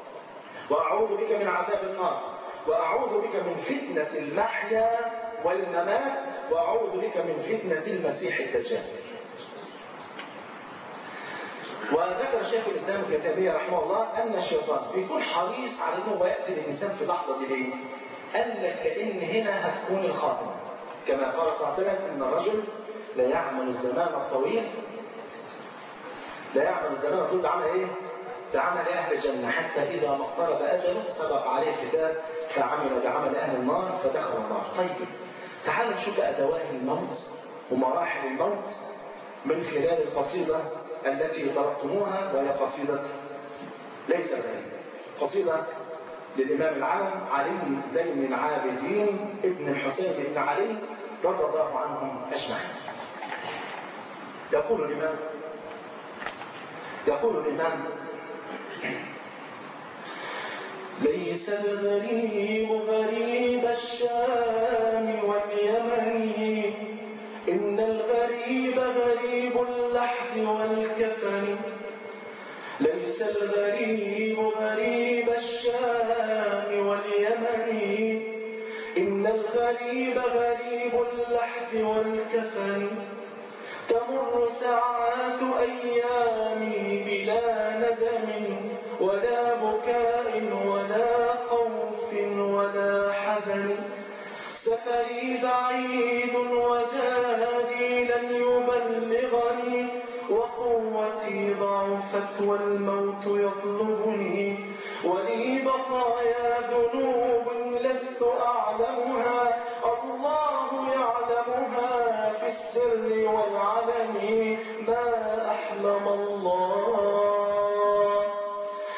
وأعوذ بك من عذاب النار وأعوذ بك من فتنة المحيا والممات وأعوذ بك من فتنة المسيح الدجال وذكر شيخ الاسلام ابن تيميه رحمه الله ان الشيطان بيكون حريص على انه ياتي الانسان في لحظه ليه؟ قال لك لان هنا هتكون الخاتمه كما قال صلى الله عليه وسلم ان الرجل لا يعمل الزمان الطويل لا يعمل الزمان الطويل بعمل ايه؟ بعمل اهل الجنه حتى اذا ما اقترب اجله سبق عليه الكتاب فعمل بعمل اهل النار فدخل النار. طيب تعالوا نشوف بقى دواعي الموت ومراحل الموت من خلال القصيده التي تركتموها وهي قصيدة ليس غريب قصيدة للإمام العلم علي زين العابدين ابن الحسين بن علي رضي الله عنهم أجمعين يقول الإمام يقول الإمام ليس الغريب غريب الشام واليمن إن الغريب غريب اللحد والكفن ليس الغريب غريب الشام واليمن إن الغريب غريب اللحد والكفن تمر ساعات أيامي بلا ندم ولا بكاء ولا خوف ولا حزن سفري بعيد وزادي لن يبلغني وقوتي ضعفت والموت يطلبني ولي بقايا ذنوب لست أعلمها الله يعلمها في السر والعلن ما أحلم الله ما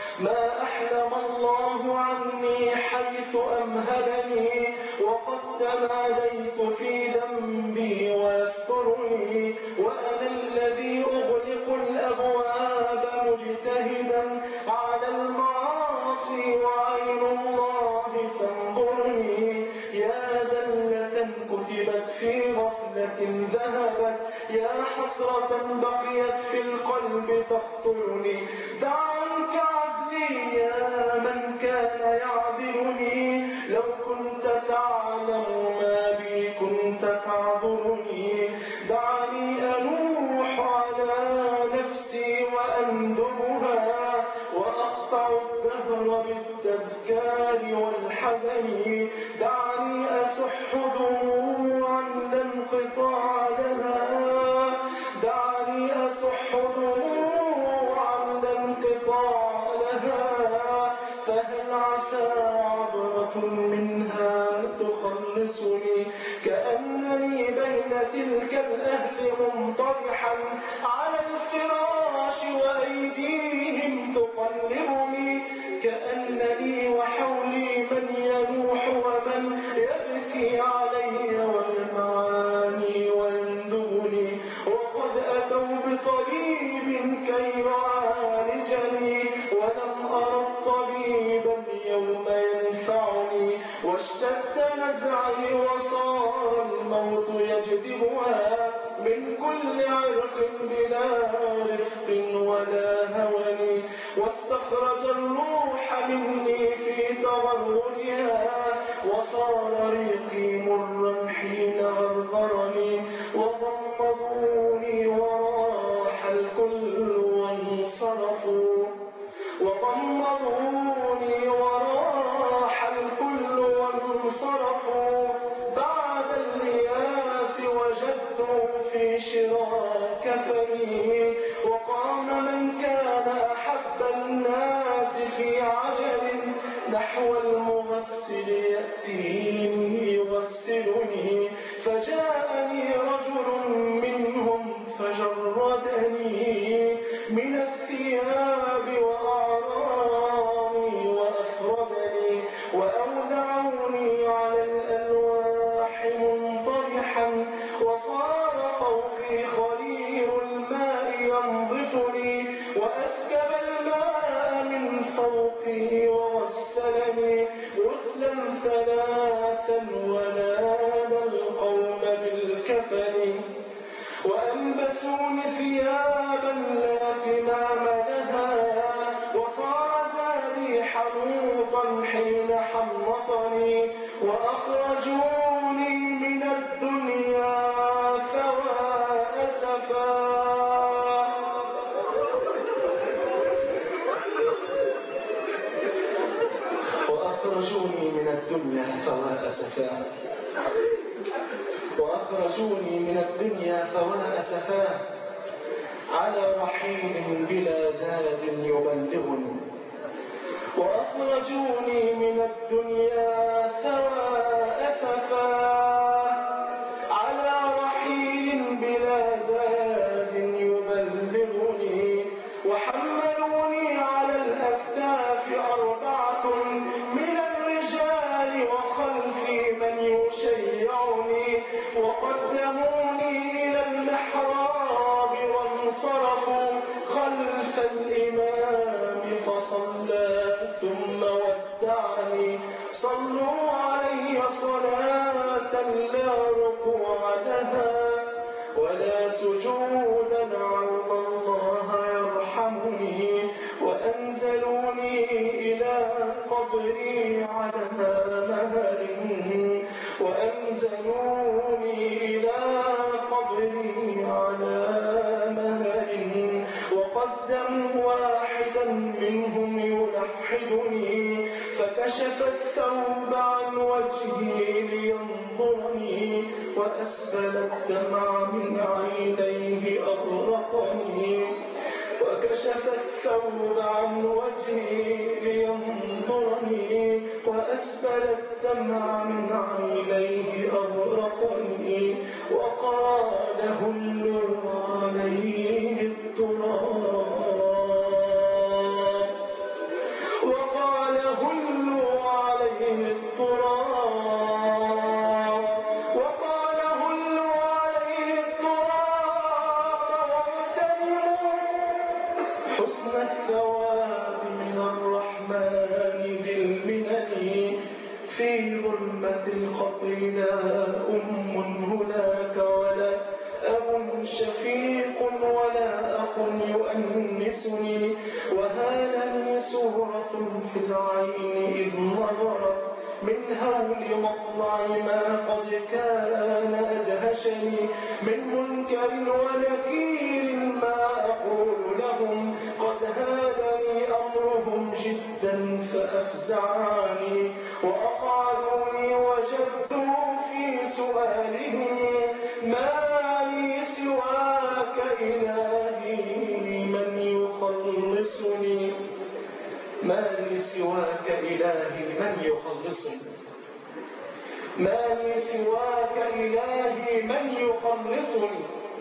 ما أحلم الله عني حيث أمهلني وقد تماديت في ذنبي ويسترني وأنا الذي أغلق الأبواب مجتهدا على المعاصي وعين الله تنظرني يا زلة كتبت في غفلة ذهبت يا حسرة بقيت في القلب تقتلني دع عنك عزلي يا من كان يعذرني لو كنت تعلم ما بي كنت تعذرني دعني أنوح على نفسي وأندبها وأقطع الدهر بالتذكار والحزن دعني أسح دموعا لا انقطاع لها دعني أسح دموعا لا انقطاع لها فهل عسى عبرة منها تخلصني كأنني بين تلك الأهل منطرحا على الفراش وأيديهم تقلبني كأنني وحولي من ينوح ومن يبكي علي والمعاني ويندبني وقد أتوا بطبيب كي يعالجني ولم أر طبيبا يوم ينفعني واشتد نزعي وصار الموت يجذبها من كل عرق بلا رفق ولا هون واستخرج الروح مني في تغرغرها وصار ريقي مرا حين غرغرني وضمضوني وراح الكل وانصرفوا وضمضوني وراح الكل وانصرفوا بعد الياس وجدوا في شراء كفني وقام من كان أحب الناس في عجل نحو المغسل يأتيني يغسلني فجاءني رجل منهم فجردني من الثياب وأعراني وأفردني وأودعوني على الألواح منطرحا وصار فوقي خرير الماء ينظفني وأسكب الماء من فوقي وغسلني غسلا ثلاثا ونادى القوم بالكفن وألبسوني ثيابا لا كمام لها وصار زادي حنوطا حين حنطني وأخرجوني من الدنيا فوا أسفا وأخرجوني من الدنيا فوا أسفا وأخرجوني من الدنيا فوا أسفا على رحيل بلا زاد يبلغني وأخرجوني من الدنيا فوا أسفا على رحيل بلا زاد يبلغني وحملوني على الأكتاف أربعة من الرجال وخلفي من يشيعني وقدموني إلى المحراب وانصرفوا خلف الإمام فصلى ثم ودعني صلوا علي صلاة لا ركوع لها ولا سجودا عرض الله يرحمني وأنزلوني إلى قبري على مهر وأنزلوني إلى قبري على مهر وقدموا واحدا منهم يلحدني فكشف الثوب عن وجهي لينظرني وأسفل الدمع من عينيه أغرقني وكشف الثوب عن وجهي لينظرني وأسفل الدمع من عينيه أغرقني وقال هلوا عليه التراب ظلمة القبر لا أم هناك ولا أب شفيق ولا أخ يؤنسني وهالني سورة في العين إذ نظرت من هول مطلع ما قد كان أدهشني من منكر ونكير ما أقول لهم قد هالني أمرهم جدا فأفزعني وأقعدوني وجدوا في سؤالهم ما لي سواك إلهي من يخلصني ما لي سواك إلهي من يخلصني ما لي سواك إلهي من يخلصني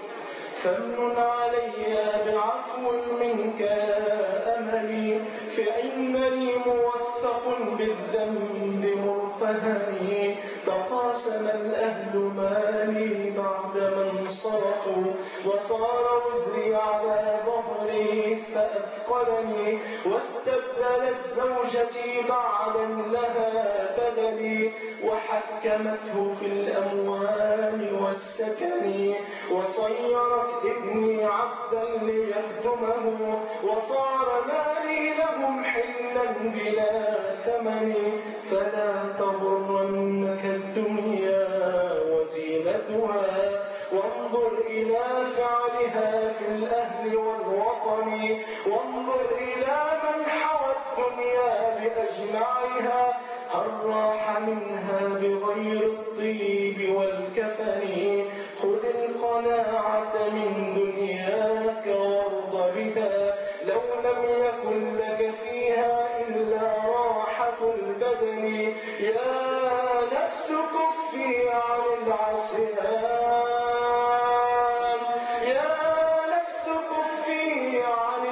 فمن علي بعفو منك يا أملي فإنني موثق بالذنب مرتهني تقاسم الأهل مالي بعد ما انصرفوا وصار وزري على ظهري فأثقلني واستبدلت زوجتي بعدا لها بدلي وحكمته في الأموال والسكن وصيرت ابني عبدا ليخدمه وصار مالي لهم حلا بلا ثمن فلا تغرنك الدنيا وزينتها وانظر إلى فعلها في الأهل والوطن وانظر إلى من حوى الدنيا بأجمعها هل راح منها بغير الطيب والكفن خذ القناعة من دنياك وارض بها لو لم يكن لك فيها إلا راحة البدن يا نفس كفي عن العصيان يا نفس كفي عن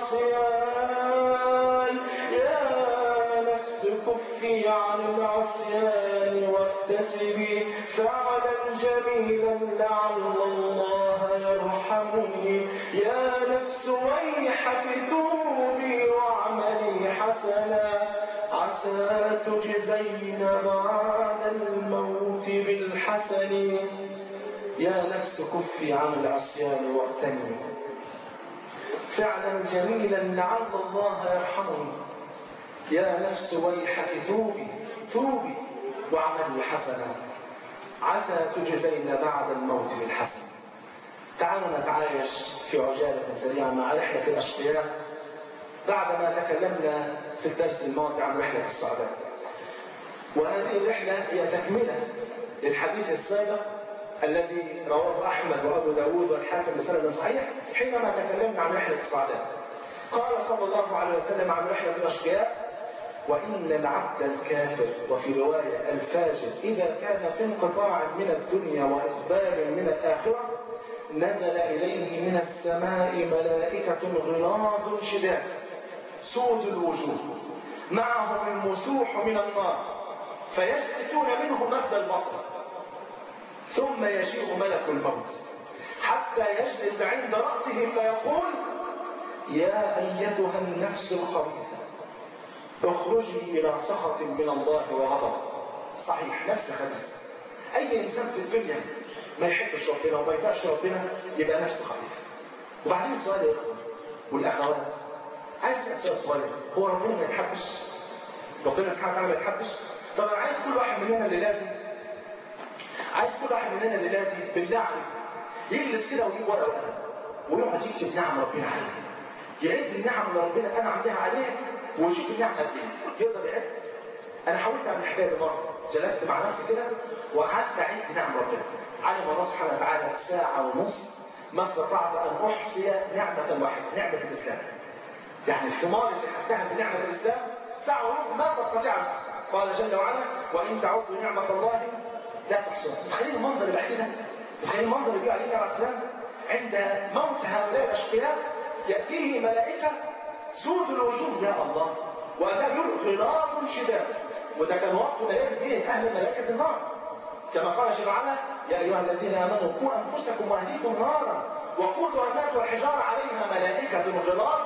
العصيان يا نفس كفي عن العصيان واكتسبي فعلا جميلا لعل الله يرحمني يا نفس ويحك توبي واعملي حسنا عسى تجزين بعد الموت بالحسن يا نفس كفي عن العصيان واغتني فعلا جميلا لعل الله يرحمني يا نفس ويحك توبي توبي واعملي حسنا عسى تجزين بعد الموت بالحسن تعالوا نتعايش في عجالة سريعة مع رحلة الأشقياء بعدما تكلمنا في الدرس الماضي عن رحلة السعداء وهذه الرحلة هي تكملة للحديث السابق الذي رواه أحمد وأبو داود والحاكم بسند صحيح حينما تكلمنا عن رحلة السعداء قال صلى الله عليه وسلم عن رحلة الأشقياء وإن العبد الكافر وفي رواية الفاجر إذا كان في انقطاع من الدنيا وإقبال من الآخرة نزل إليه من السماء ملائكة غلاظ شداد سود الوجوه معهم المسوح من النار فيجلسون منه مد البصر ثم يجيء ملك الموت حتى يجلس عند رأسه فيقول يا أيتها النفس الخبيثة اخرجي إلى سخط من الله وغضب صحيح نفس خبيث أي إنسان في الدنيا ما يحبش ربنا وما يطيعش ربنا يبقى نفسه خفيف وبعدين السؤال يا اخوان والاخوات عايز اسال سؤال صغير هو ربنا ما يتحبش ربنا سبحانه وتعالى ما يتحبش طب انا عايز كل واحد مننا الليله دي عايز كل واحد مننا الليله دي بالله عليك يجلس كده ويجيب ورقه وقلم ويقعد يكتب نعم ربنا عليه يعد النعم اللي ربنا انعم بها عليه ويشوف النعم قد ايه يقدر يعد انا حاولت اعمل الحكايه دي مره جلست مع نفسي كده وقعدت اعد نعم ربنا علم الله سبحانه وتعالى ساعة ونص ما استطعت أن أحصي نعمة واحدة نعمة الإسلام يعني الثمار اللي خدتها من نعمة الإسلام ساعة ونص ما تستطيع أن تحصي قال جل وعلا وإن تعدوا نعمة الله لا تحصوها متخيلين المنظر اللي بعد كده متخيلين المنظر اللي جه عليه عليه السلام عند موت هؤلاء الأشقياء يأتيه ملائكة سود الوجوه يا الله وأتاه يقول غلاظ شداد وده كان وصف ملائكة ايه؟ أهل ملائكة النار كما قال جل وعلا يا أيها الذين آمنوا قوا أنفسكم وأهليكم نارا وقودها الناس والحجارة عليها ملائكة غلاظ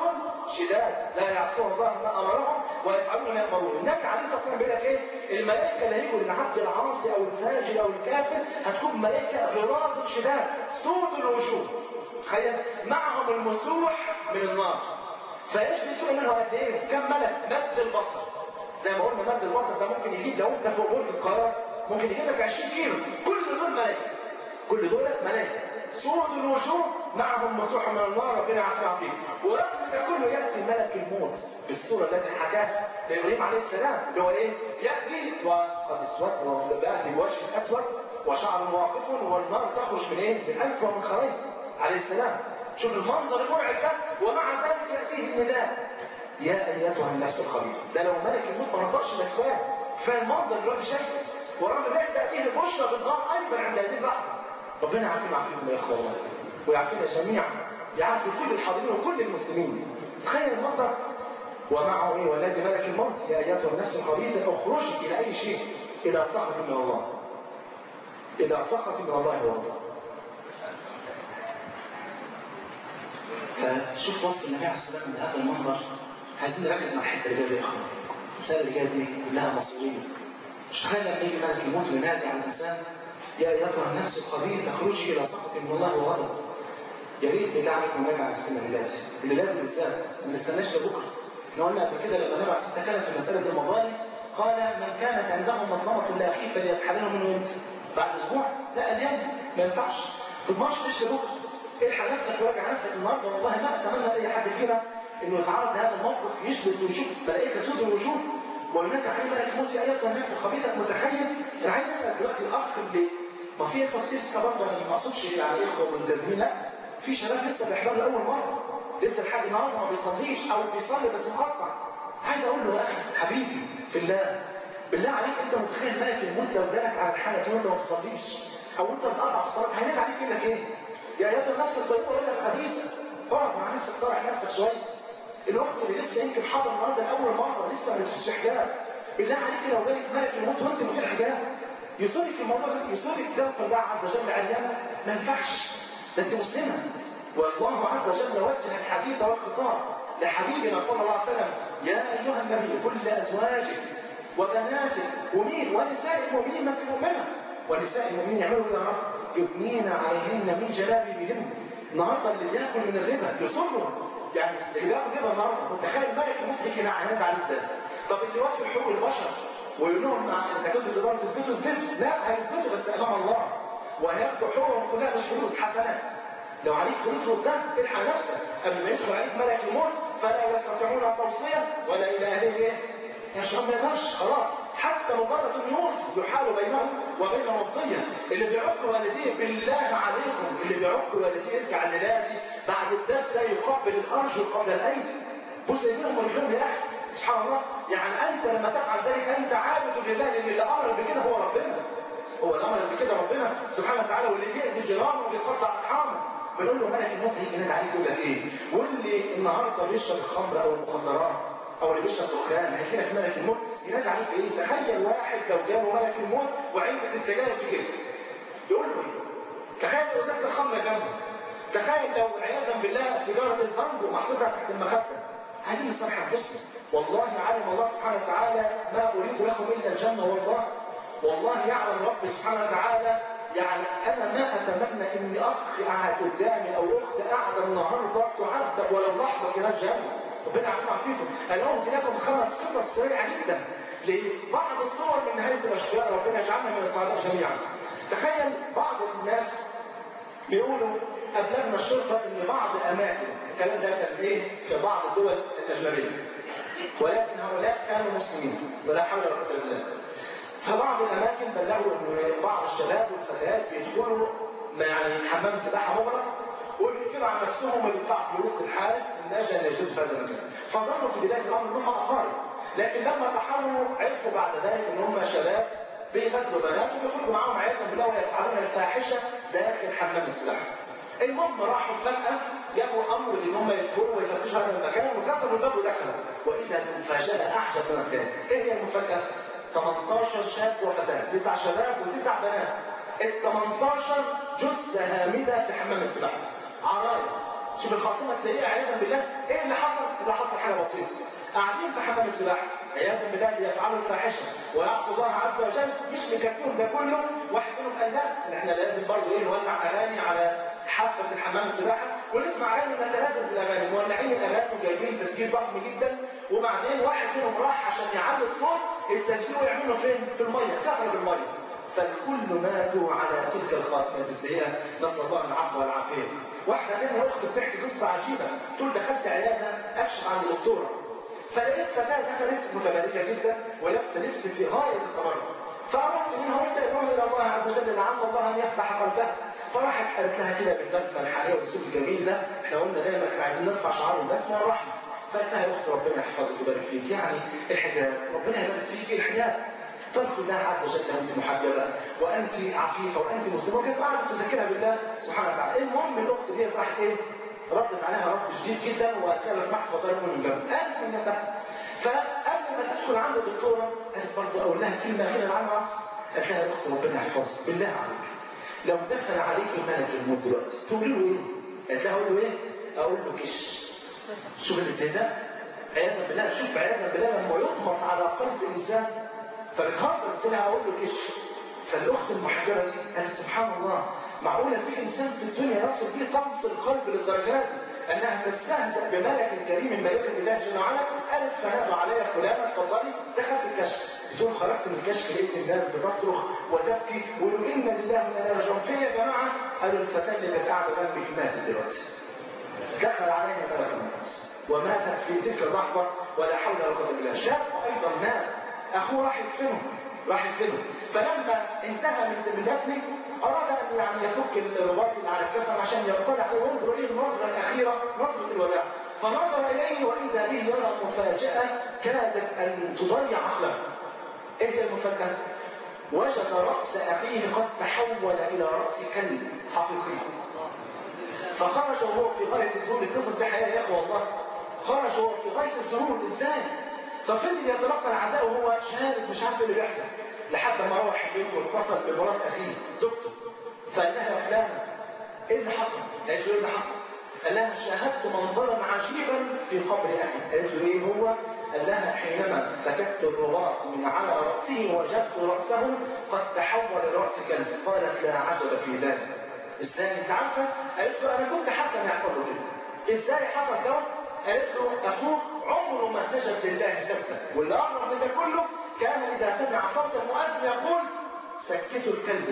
شداد لا يعصون الله ما امرهم ويفعلون ما يامرون النبي عليه الصلاه والسلام بيقول لك ايه الملائكه اللي هيجوا للعبد العاصي او الفاجر او الكافر هتكون ملائكه غلاظ شداد سود الوجوه تخيل معهم المسوح من النار فايش بيسوق منه قد ايه كم ملك مد البصر زي ما قلنا مد البصر ده ممكن يجيب لو انت فوق برج القاهره ممكن يجيب لك 20 كيلو كل دول ملائكه كل دول ملائكه سود الوجوه معهم مسوح من النار ربنا يعافينا ويعافيك ورغم ده كله ياتي ملك الموت بالصوره التي حكاها لابراهيم عليه السلام اللي هو ايه؟ ياتي وقد اسود وياتي بوجه اسود وشعر واقف والنار تخرج من ايه؟ من انفه ومن خريه عليه السلام شوف المنظر المرعب ده ومع ذلك ياتيه النداء يا ايتها النفس الخبيثه ده لو ملك الموت ما نطقش ده كفايه كفايه المنظر اللي الراجل شايفه ورغم ذلك تاتيه البشرى بالنار ايضا عند هذه اللحظه ربنا يعافينا ويعافيكم يا اخوه الله ويعافينا جميعا يعافي كل الحاضرين وكل المسلمين تخيل المنظر ومعه ايه والذي ملك الموت يا ايتها النفس الخبيثه اخرجي الى اي شيء الى سخط من الله الى سخط من الله ورضاه فشوف وصف النبي عليه الصلاه والسلام بهذا المنظر عايزين نركز مع الحته اللي جايه دي يا اخوان المساله اللي جايه دي كلها مصيريه مش تخيل لما يجي ملك الموت وينادي على الانسان يا ايتها النفس الخبيثه اخرجي الى سخط من الله وغضب يا ريت بالله عليكم نرجع نفسنا دلوقتي الليلات بالذات ما نستناش لبكره احنا قلنا قبل كده لما النبي عليه الصلاه والسلام تكلم في مساله المظالم قال من كانت عنده مظلمه لاخيه فليتحلله منه امتى؟ بعد اسبوع؟ لا اليوم ما ينفعش ما تضمنش ليش لبكره الحق نفسك وراجع نفسك النهارده والله ما اتمنى اي حد فينا انه يتعرض لهذا الموقف يجلس ويشوف ملائكه سود الوجوه وينادي عليه ملك الموت يا ايتها الناس الخبيثه متخيل انا عايز اسال دلوقتي الاخ اللي ما في اخوه كتير لسه برضه انا ما اقصدش يعني اخوه ملتزمين لا في شباب لسه بيحضروا لاول مره لسه لحد النهارده ما بيصليش او بيصلي بس مقطع عايز اقول له يا اخي حبيبي في الله بالله عليك انت متخيل ملك الموت لو جالك على الحاله دي وانت ما بتصليش او انت بتقطع في الصلاه هينادي عليك يقول لك ايه؟ يا ايتها النفس الطيبه ولا خبيثه اقعد مع نفسك صالح نفسك شويه الاخت اللي لسه يمكن حاضر النهارده لاول مره لسه ما لبستش حجاب بالله عليك لو جالك ملك الموت وانت من غير حجاب يصيبك الموضوع ده يصيبك ذنب الله عز وجل عيانا ما ينفعش ده انت مسلمه والله عز وجل وجه الحديث والخطاب لحبيبنا صلى الله عليه وسلم يا ايها النبي كل ازواجك وبناتك ومين ونساء المؤمنين ما انت مؤمنه ونساء المؤمنين يعملوا يا رب يبنين عليهن من جلابيبهن النهارده اللي بياكل من الربا يصروا يعني اللي بياكل ربا النهارده متخيل ملك الموت هيجي ينعاد عليه ازاي؟ طب اللي واكل حقوق البشر ويقول لهم اذا كنتوا تقدروا تثبتوا اثبتوا لا هيثبتوا بس امام الله وهياخدوا حقوقهم كلها مش فلوس حسنات لو عليك فلوس وبتاع الحق نفسك قبل ما يدخل عليك ملك الموت فلا يستطيعون توصيه ولا الى اهله ايه؟ يا شباب ما يقدرش خلاص حتى مجرد انه يوصي يحال بينهم وبين وصيه اللي بيعق والديه بالله عليكم اللي بيعق والديه يرجع لنادي بعد الدرس لا يقبل الارجل قبل الايدي بص ايديهم ورجلهم يا اخي سبحان الله يعني انت لما تفعل ذلك انت عابد لله لان اللي امر بكده هو ربنا هو اللي امر بكده ربنا سبحانه وتعالى واللي بيأذي جيرانه وبيقطع ارحامه بنقول له ملك الموت هيجي ينادي عليك يقول لك ايه؟ واللي النهارده بيشرب الخمر او المخدرات او اللي بيشرب دخان هيجي لك ملك الموت ينادي عليك ايه؟ تخيل واحد لو جاله ملك الموت وعلبه السجاير في كده يقول له ايه؟ تخيل لو ازازه الخمر جنبه تخيل لو عياذا بالله سيجاره البانجو محطوطه تحت المخده عايزين نصلح انفسنا والله يعلم الله سبحانه وتعالى ما اريد لكم الا الجنه والله والله يعلم رب سبحانه وتعالى يعني انا ما اتمنى ان اخ قاعد قدامي او اخت قاعده النهارده تعذب ولو لحظه في نار جهنم ربنا يعافينا فيكم انا قلت لكم خمس قصص سريعه جدا لبعض الصور من نهايه الاشقياء ربنا يجعلنا من السعداء جميعا تخيل بعض الناس بيقولوا ابلغنا الشرطه ان بعض اماكن الكلام ده كان ايه في بعض الدول الاجنبيه ولكن هؤلاء كانوا مسلمين ولا حول ولا قوه الا بالله فبعض الاماكن بلغوا ان بعض الشباب والفتيات بيدخلوا يعني حمام سباحه مغلق وبيقفلوا على نفسهم وبيدفعوا فلوس للحارس من اجل ان يجوز في هذا المكان فظنوا في بدايه الامر انهم اقارب لكن لما تحروا عرفوا بعد ذلك ان هم شباب بيغسلوا بنات وبيخرجوا معاهم عياذا بالله ويفعلون الفاحشه داخل حمام السباحه المهم راحوا فجاه جابوا امر ان هم يدخلوا ويفتشوا هذا المكان وكسروا الباب ودخلوا واذا المفاجاه اعجب من الخيال ايه هي المفاجاه؟ 18 شاب وفتاة تسع شباب وتسع بنات ال 18 جثة هامدة في حمام السباحة عرايا شوف الخاتمه السيئه عياذا بالله ايه اللي حصل؟ اللي حصل حاجه بسيطه قاعدين في حمام السباحه عياذا بالله بيفعلوا الفاحشه ويعصوا الله عز وجل مش مكفيهم ده كله واحد منهم قال لا احنا لازم برضه ايه نولع اغاني على حافه الحمام السباحه ونسمع اغاني ونتلذذ بالاغاني مولعين الاغاني وجايبين تسجيل ضخم جدا وبعدين واحد منهم راح عشان يعلي الصوت التسجيل ويعمله فين؟ في الميه كهرب الميه فالكل ماتوا على تلك الخاتمة السيئة نسأل الله العفو والعافية. واحدة تانية أخت بتحكي قصة عجيبة تقول دخلت عيادة أكشف عن الدكتورة فلقيت فتاة دخلت متبرجة جدا ولابسة لبس في غاية التبرج فأردت منها قلت أدعو إلى الله عز وجل لعل الله أن يفتح قلبها فراحت قالت لها كده بالبسمة الحالية والأسلوب الجميل ده احنا قلنا دايما احنا عايزين نرفع شعار البسمة والرحمة فقالت لها يا أخت ربنا يحفظك ويبارك فيك يعني الحجاب ربنا يبارك فيك الحجاب ترك الله عز وجل أنت محجبة وأنت عفيفة وأنت مسلمة وكذا قعدت تذكرها بالله سبحانه وتعالى المهم الأخت دي راحت إيه؟ ردت عليها رد شديد جدا وقالت لها اسمحت فضلت من جنب قالت من جنبها فقبل ما تدخل عند الدكتورة قالت برضه أقول لها كلمة كده العام عصر قالت لها يا أخت ربنا يحفظك بالله عليك لو دخل عليك الملك الموت دلوقتي تقول له إيه؟ قالت لها أقول له إيه؟ أقول له كش شوف الاستهزاء عياذا بالله شوف عياذا بالله لما يطمس على قلب إنسان فبتهزر قلت لها اقول له كش فالاخت المحجبه دي قالت سبحان الله معقوله في انسان في الدنيا يصل بيه طمس القلب للدرجات دي انها تستهزأ بملك كريم من ملائكه الله جل وعلا قالت فنادوا علي فلانه اتفضلي دخلت الكشف بتقول خرجت من الكشف لقيت الناس بتصرخ وتبكي ويقولوا انا لله وانا اليه راجعون فين يا جماعه؟ قالوا الفتاه اللي كانت قاعده جنبك ماتت دلوقتي دخل علينا ملك الموت وماتت في تلك اللحظه ولا حول ولا قوه الا بالله شاب ايضا مات اخوه راح يدفنه راح يدفنه فلما انتهى من من دفنه اراد ان يعني يفك الرباط اللي على الكفن عشان يطلع عليه وينظر اليه النظره الاخيره نظره الوداع فنظر اليه واذا به يرى مفاجاه كادت ان تضيع عقله ايه هي المفاجاه؟ وجد راس اخيه قد تحول الى راس كلب حقيقي فخرج وهو في غايه الذهول القصص دي حقيقه يا اخوه والله خرج وهو في غايه الذهول ازاي؟ ففضل يتلقى العزاء وهو شارد مش عارف اللي بيحصل لحد ما روح البيت واتصل بمرات اخيه زوجته فقال لها يا فلانه ايه اللي حصل؟ قالت له ايه اللي حصل؟ قال لها شاهدت منظرا عجيبا في قبر اخي قالت له ايه هو؟ قال لها حينما فككت الرباط من على راسه وجدت راسه قد تحول لراس كلب قالت لا عجب في ذلك ازاي انت عارفه؟ قالت له انا كنت حاسه ان يحصل له كده ازاي حصل ده؟ قالت له اخوك عمره ما سجد لله سجدا واللي اغرب من ده كله كان اذا سمع صوت المؤذن يقول سكتوا الكلب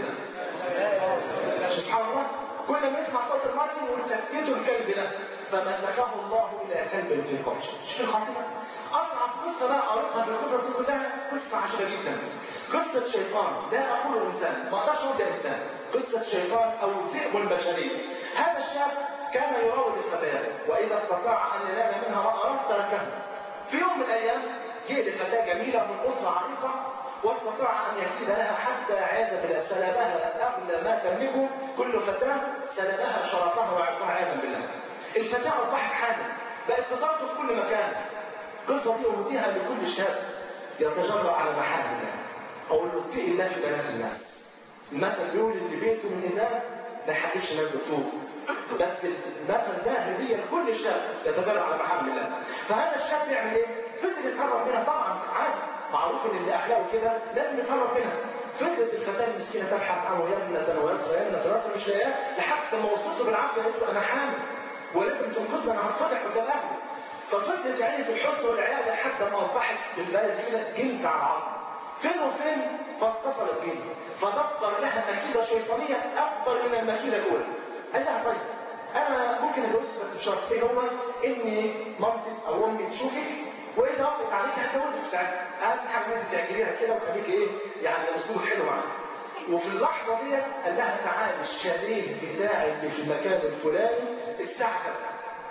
ده سبحان الله كل ما يسمع صوت المؤذن يقول سكتوا الكلب ده فمسخه الله الى كلب في قبره شوف الخاتمه اصعب قصه بقى قريتها في القصص دي كلها قصه عجيبه جدا قصه شيطان لا اقول انسان ما اقدرش اقول ده انسان قصه شيطان او الذئب البشري هذا الشاب كان يراود الفتيات واذا استطاع ان ينال منها ما اراد تركها في يوم من الايام جه لفتاه جميله من اسره عريقه واستطاع ان يكيد لها حتى عياذا بالله سلبها اغلى ما تملكه كل فتاه سلبها شرفها وعرضها عياذا بالله. الفتاه اصبحت حامل بقت تطرد في كل مكان. القصه دي اهديها لكل شاب يتجرأ على محل الله. اقول له اتقي الله في بنات الناس. المثل بيقول اللي بيته من ازاز ما يحدفش ناس بالطوب. بس المثل ده هديه لكل شاب يتجرأ على محل الله. فهذا الشاب يعمل ايه؟ فضل يتهرب منها طبعا عادي معروف ان اللي اخلاقه كده لازم يتهرب منها فضلت الفتاه المسكينه تبحث عنه يمنة ويسرى يمنة ويسرى مش لاقياه لحد ما وصلت بالعافيه قالت له انا حامل ولازم تنقذني انا هتفضح قدام اهلي ففضلت يا عيني في الحزن والعياذه لحد ما اصبحت بالبلد كده جلد على عظم فين وفين فاتصلت به فدبر لها مكيده شيطانيه اكبر من المكيده الاولى قال لها طيب انا ممكن اتجوزك بس بشرط ايه هو ان مامتك او امي تشوفك واذا وافقت عليك هتجوزك ساعتها اهم حاجه ان انت تعجبيها كده وخليك ايه يعني اسلوبك حلو معاها وفي اللحظه ديت قال لها تعالي الشاليه بتاعي اللي في المكان الفلاني الساعه كذا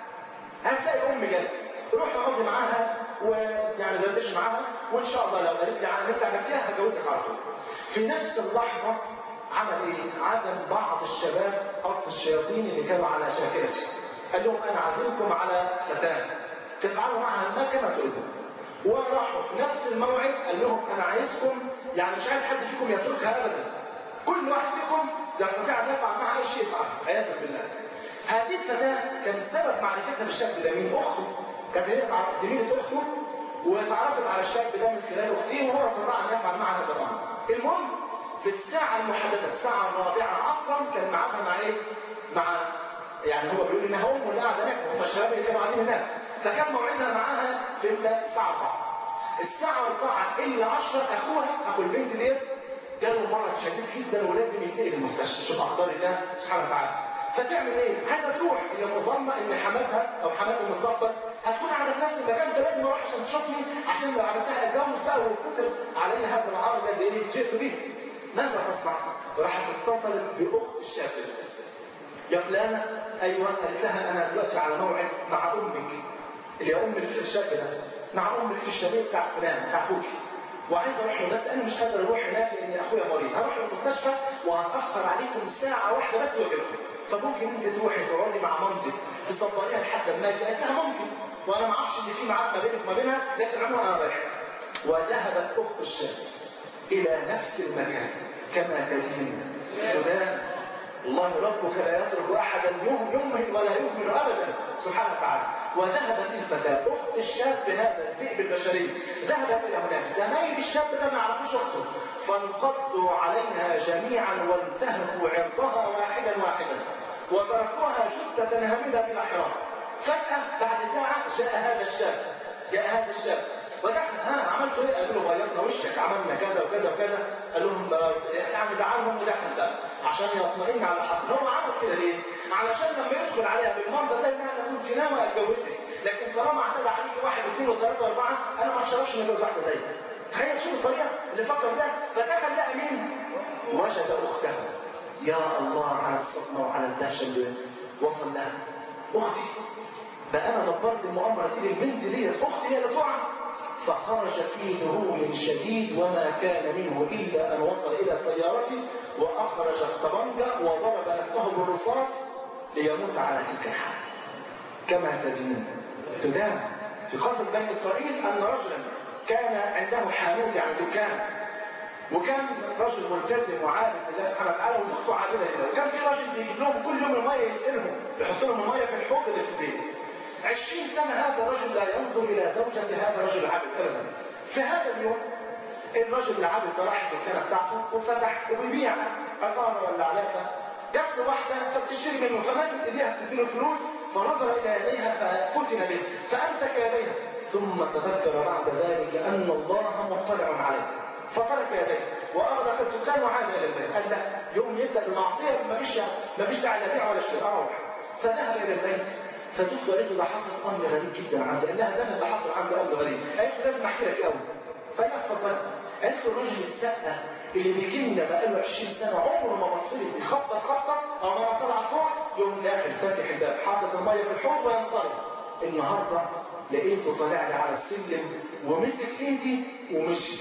هتلاقي ام جالسه روح اقعدي معاها ويعني دردش معاها وان شاء الله لو قالت لي على اللي انت عملتيها هتجوزك على طول في نفس اللحظه عمل ايه؟ عزم بعض الشباب قصد الشياطين اللي كانوا على شاكلته قال لهم انا عازمكم على فتاه تفعلوا معها ما كما تريدون وراحوا في نفس الموعد قال لهم انا عايزكم يعني مش عايز حد فيكم يتركها ابدا كل واحد فيكم يستطيع ان يفعل معها اي شيء يفعله عياذا بالله هذه الفتاة كان سبب معرفتها بالشاب ده مين؟ أخته كانت هي زميلة أخته وتعرفت على الشاب ده من خلال أختيه وهو استطاع أن يفعل معها هذا الأمر. المهم في الساعة المحددة الساعة الرابعة عصرا كان معاها مع إيه؟ مع يعني هو بيقول إنها أمه اللي قاعدة هناك هم الشباب اللي كانوا قاعدين هناك فكان موعدها معاها في الساعة 4 الساعة 4 إلا 10 أخوها أخو البنت ديت جاله مرض شديد جدا ولازم ينتقل المستشفى شوف أقدار الله سبحانه وتعالى فتعمل ايه؟ عايزه تروح هي مظنه ان حماتها او حمات المستقبل هتكون قاعده في نفس المكان فلازم اروح عشان تشوفني عشان لو عملتها اتجوز بقى وتستر علي هذا العار الذي جئت به. ماذا تصنع؟ راحت اتصلت باخت الشاب يا فلانه ايوه قالت لها انا دلوقتي على موعد مع امك اللي هي ام الشاب ده مع امك في الشاليه بتاع فلان بتاع ابوك وعايز اروح له بس انا مش قادر اروح هناك لان اخويا مريض هروح المستشفى وهتاخر عليكم ساعه واحده بس واجيلكم فممكن انت تروحي تقعدي مع مامتك تصبريها لحد ما اجي قالت لها ممكن وانا ما اعرفش ان في ميعاد ما بينك وما بينها لكن عموما انا رايح وذهبت اخت الشاب الى نفس المكان كما تدين تدان الله ربك لا يترك احدا يمهل ولا يهمل ابدا سبحانه وتعالى وذهبت الفتاه اخت الشاب هذا الذئب البشري ذهبت الى هناك زمايل الشاب ده ما يعرفوش اخته فانقضوا عليها جميعا وانتهكوا عرضها واحدا واحدا وتركوها جثة هامدة بلا حرام فجأة بعد ساعة جاء هذا الشاب جاء هذا الشاب ودخل ها عملتوا ايه؟ قالوا له غيرنا وشك عملنا كذا وكذا وكذا قال لهم يعني دعاهم ودخل بقى عشان يطمئن على الحصل هو عمل كده ليه؟ علشان لما يدخل عليها بالمنظر ده انها انا كنت ناوي اتجوزك لكن طالما اعتدى عليك واحد واثنين وثلاثه واربعه انا ما اشربش من جوز واحده زيك تخيل شوف الطريقه اللي فكر ده فدخل لقى مين؟ وجد اخته يا الله على الصدمه وعلى الدهشه اللي وصل لها اختي بقى انا دبرت المؤامره دي للبنت ديت اختي هي اللي تقع فخرج في ذهول شديد وما كان منه الا ان وصل الى سيارته واخرج الطبنجه وضرب نفسه بالرصاص ليموت على تلك الحال كما تدين تدان في قصص بني اسرائيل ان رجلا كان عنده حانوت يعني دكان وكان رجل ملتزم وعابد لله سبحانه وتعالى وزوجته عابده لله وكان في راجل بيجيب لهم كل يوم الميه يسالهم يحط لهم الميه في الحوض اللي في البيت عشرين سنة هذا الرجل لا ينظر إلى زوجة هذا الرجل العابد أبدا في هذا اليوم الرجل العابد ده راح الدكانة بتاعته وفتح وبيبيع عطارة ولا علافة جات له واحدة فبتشتري منه فماتت إيديها بتديله فلوس فنظر إلى يديها ففتن به فأمسك يديها ثم تذكر بعد ذلك أن الله مطلع عليه فترك يديه واغلق الدكان وعاد الى البيت قال لا يوم يبدا بالمعصيه ما فيش ما فيش داعي لا ابيع ولا اشتري اروح فذهب الى البيت فزوجته قالت له ده حصل امر غريب جدا عندي قال لها ده انا اللي حصل عندي امر غريب قالت له لازم احكي لك قوي فقال لها اتفضل قالت له الراجل السقه اللي بيجينا بقاله 20 سنه عمره ما بص لي بيخبط خبطه او ما طلع فوق يقوم داخل فاتح الباب حاطط الميه في الحوض وينصرف النهارده لقيته طالع لي على السلم ومسك ايدي ومشي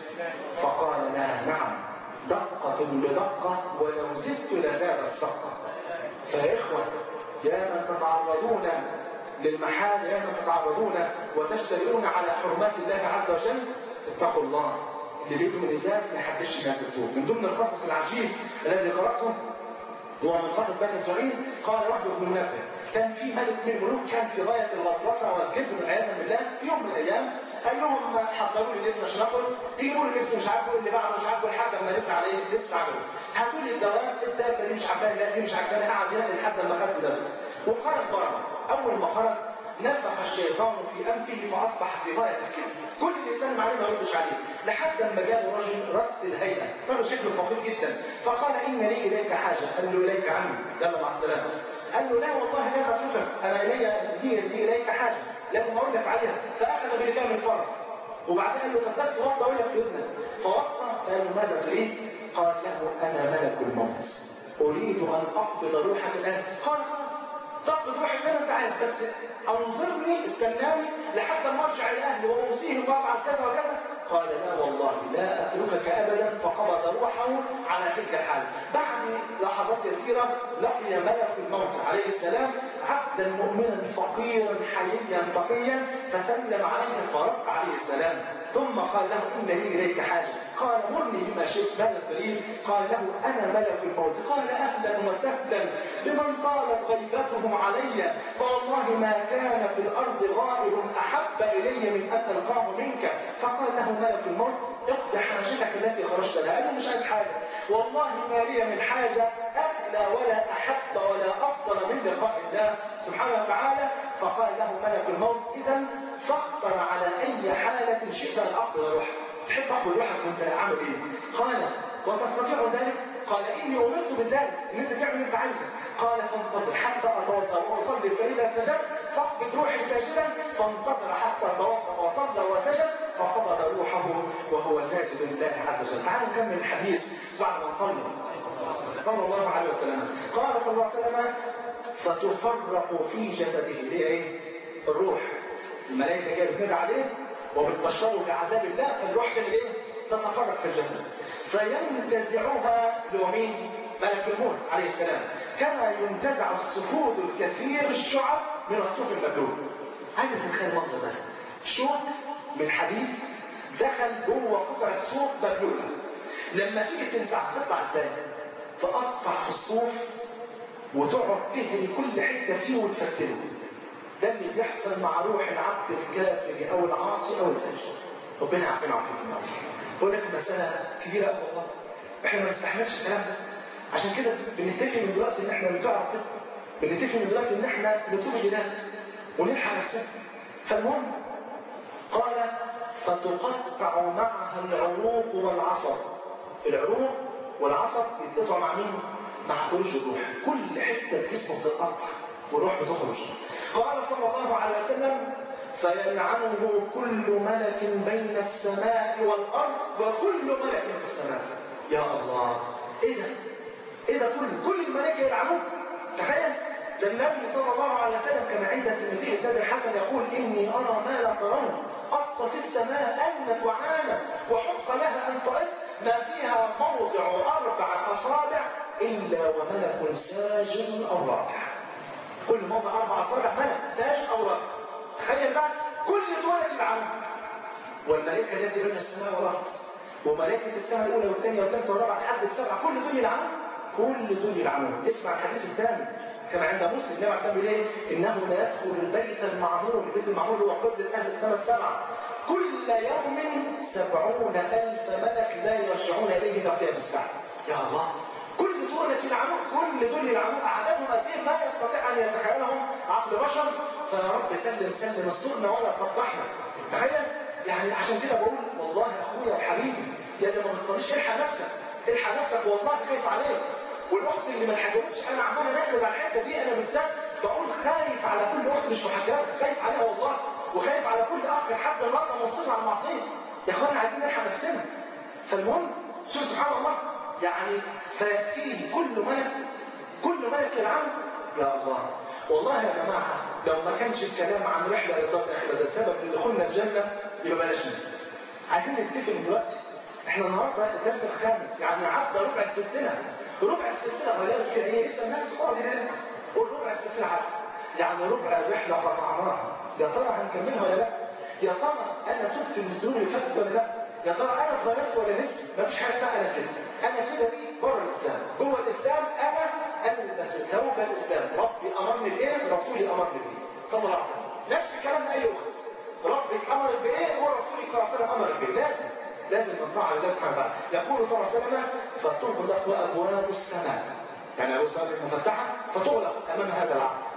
فقال لها نعم دقة لدقة ولو زدت لزاد السقة فيا إخوة يا من تتعرضون للمحال يا من تتعرضون وتجترئون على حرمات الله عز وجل اتقوا الله اللي بيته من ازاز ما يحدش الناس بتوب من ضمن القصص العجيب الذي قراته هو من قصص بني اسرائيل قال وحده بن منبه كان في ملك من الملوك كان في غايه الغطرسه والكبر عياذا بالله في يوم من الايام قال لهم حضروا لي لبس عشان اخد يجيبوا لي لبس مش عارف اللي بعده مش عارف لحد ما لسه عليه لبس عمله هاتوا لي الدواب الدابه دي مش عارفاني لا دي مش عارفاني قعد هنا لحد ما خدت ده وخرج بره اول ما خرج نفخ الشيطان في انفه فاصبح في غايه الكبر كل اللي يسلم عليه ما يردش عليه لحد ما جاب رجل رأس الهيئه رجل شكله فقير جدا فقال ان لي اليك حاجه قال له اليك عني يلا مع السلامه قال له لا والله لا اتركك انا الي لي اليك حاجه لازم اقول لك عليها فاخذ بلجام الفرس وبعدين قال له طب بس وطى اقول لك في اذنك فوطى قال له ماذا تريد؟ قال له انا ملك الموت اريد ان اقبض روحك الان قال خلاص تقبض روحي زي ما انت عايز بس انظرني استناني لحد ما ارجع لاهلي واوصيهم وافعل كذا وكذا قال لا والله لا اتركك ابدا فقبض روحه على تلك الحال بعد لحظات يسيره لقي ملك الموت عليه السلام عبدا مؤمنا فقيرا حييا تقيا فسلم عليه فرد عليه السلام ثم قال له ان لي اليك حاجه قال مرني بما شئت ماذا تريد قال له انا ملك الموت قال اهلا وسهلا بمن طالت غيبته علي فوالله ما كان في الارض غائب احب الي من ان القاه منك فقال له ملك الموت اقضي حاجتك التي خرجت لها انا مش عايز حاجه والله ما لي من حاجه اغلى ولا احب ولا افضل من لقاء الله سبحانه وتعالى فقال له ملك الموت اذا فاختر على اي حاله شئت ان اقضي روحك تحب اقضي روحك وانت عامل ايه؟ قال وتستطيع ذلك؟ قال اني امرت بذلك ان انت تعمل اللي انت عايزه قال فانتظر حتى اتوضا واصلي فاذا سجدت فاقبض روحي ساجدا فانتظر حتى اتوضا وصلى وسجد فقبض روحه وهو ساجد لله عز وجل تعالوا نكمل الحديث بعد ما نصلي صلى الله عليه وسلم قال صلى الله عليه وسلم فتفرق في جسده اللي هي ايه؟ الروح الملائكه جايه بتنادي عليه وبتبشره بعذاب الله فالروح تعمل ايه؟ تتفرق في الجسد فينتزعها لمين؟ ملك الموت عليه السلام كما ينتزع الصفود الكثير الشعب من الصوف المبلول عايز تتخيل المنظر ده شوك من حديد دخل جوه قطعه صوف مبلوله لما تيجي تنزع تطلع ازاي؟ تقطع في الصوف وتقعد تهري كل حته فيه وتفتله ده اللي بيحصل مع روح العبد الكافر او العاصي او الفاجر ربنا يعافينا ويعافيكم بقول لك مساله كبيره قوي والله احنا ما نستحملش الكلام ده عشان كده بنتفق من دلوقتي ان احنا نطيع ربنا بنتفق من دلوقتي ان احنا نتوب الينا ونلحق نفسنا فالمهم قال فتقطع معها العروق والعصب العروق والعصب يتقطعوا مع مين؟ مع خروج الروح كل حته في جسمه بتتقطع والروح بتخرج قال صلى الله عليه وسلم فيلعنه كل ملك بين السماء والارض وكل ملك في السماء يا الله ايه ده ايه ده كله كل الملائكه يلعنوه تخيل ده النبي صلى الله عليه وسلم كان عند الترمذي اسناد الحسن يقول اني ارى ما لا ترون قطت السماء انت وعانت وحق لها ان تؤد ما فيها موضع اربع اصابع الا وملك ساجد او راكع كل موضع اربع اصابع ملك ساجد او راكع تخيل بقى كل دول يلعنوه والملائكه التي بين السماء والارض وملائكه السماء الاولى والثانيه والثالثه والرابعه لحد السبعه كل دول يلعنون كل دول يلعنون اسمع الحديث الثاني كما عند مسلم النبي عليه الصلاه والسلام انه لا يدخل البيت المعمور البيت المعمور هو قبلة اهل السماء السبعه كل يوم سبعون الف ملك لا يرجعون اليه الى قيام الساعه يا الله كل دول يلعنون كل دول يلعنون اعدادهم قد ايه ما يستطيع ان يتخيلهم عقل بشر فيا رب سلم سلم استرنا ولا تفضحنا تخيل يعني عشان كده بقول والله يا اخويا وحبيبي يا اللي ما بتصليش الحق نفسك الحق نفسك والله خايف عليك والاخت اللي ما اتحجبتش انا عمال اركز على الحته دي انا بالذات بقول خايف على كل اخت مش محجبه خايف عليها والله وخايف على كل اخ لحد النهارده مصر على المعصيه يا اخوانا عايزين نلحق نفسنا فالمهم شوف سبحان الله يعني فياتيه كل ملك كل ملك يلعنه يا الله والله يا جماعه لو ما كانش الكلام عن رحله للدار الاخره ده السبب لدخولنا الجنه يبقى بلاش منه عايزين نتفق دلوقتي احنا النهارده الدرس الخامس يعني عدى ربع السلسله ربع السلسله غيرت فيها ايه؟ اسال نفسك اقعد هنا قول ربع السلسله عدى يعني ربع الرحله قطعناها يا ترى هنكملها ولا لا؟ يا ترى انا تبت من الذنوب اللي فاتت ولا لا؟ يا ترى انا اتغيرت ولا لسه؟ مفيش حاجه اسمها انا كده انا كده دي بره الاسلام جوه الاسلام انا البس ثوب الاسلام ربي امرني بايه؟ رسولي امرني بايه؟ صلى الله عليه وسلم نفس الكلام لاي وقت ربك امرك بايه ورسولك صلى الله عليه وسلم امرك بايه؟ لازم لازم نطلع على الله سبحانه وتعالى يقول صلى الله عليه وسلم فتغلق ابواب السماء يعني ابواب السماء مفتحه فتغلق امام هذا العبد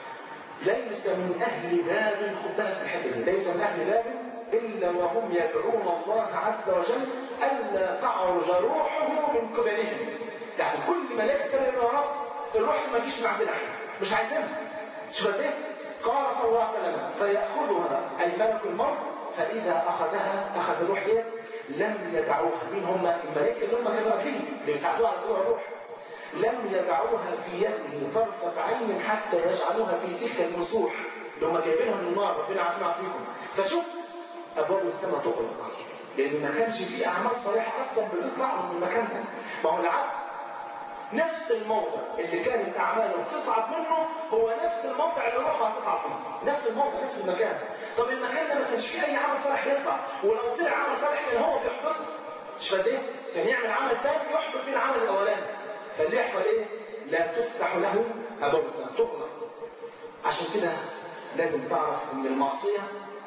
ليس من اهل باب خد بالك من الحته دي ليس من اهل باب الا وهم يدعون الله عز وجل الا تعرج روحه من قبلهم يعني كل ملاك السماء يا رب الروح ما تجيش من عندنا احنا مش عايزينها شوف ايه قال صلى الله عليه وسلم فياخذها اي ملك الموت فاذا اخذها اخذ الروح ديت لم يدعوها مين هم الملائكه اللي هم كانوا قبليه اللي بيساعدوها على طلوع الروح لم يدعوها في يده طرفة عين حتى يجعلوها في تلك المسوح اللي هم جايبينها من النار ربنا عافينا فيكم فشوف ابواب السماء تغلق لان ما كانش في اعمال صالحه اصلا بتطلع من المكان ده ما هو العبد نفس الموضع اللي كانت اعماله بتصعد منه هو نفس الموضع اللي روحه هتصعد منه نفس الموضع نفس المكان طب المكان ده ما كانش فيه اي عمل صالح يطلع ولو طلع عمل صالح كان هو بيحبطه مش فاهم ايه؟ كان يعمل عمل ثاني يحبط فيه العمل الاولاني فاللي يحصل ايه؟ لا تفتح له ابواب السماء تغلق عشان كده لازم تعرف ان المعصيه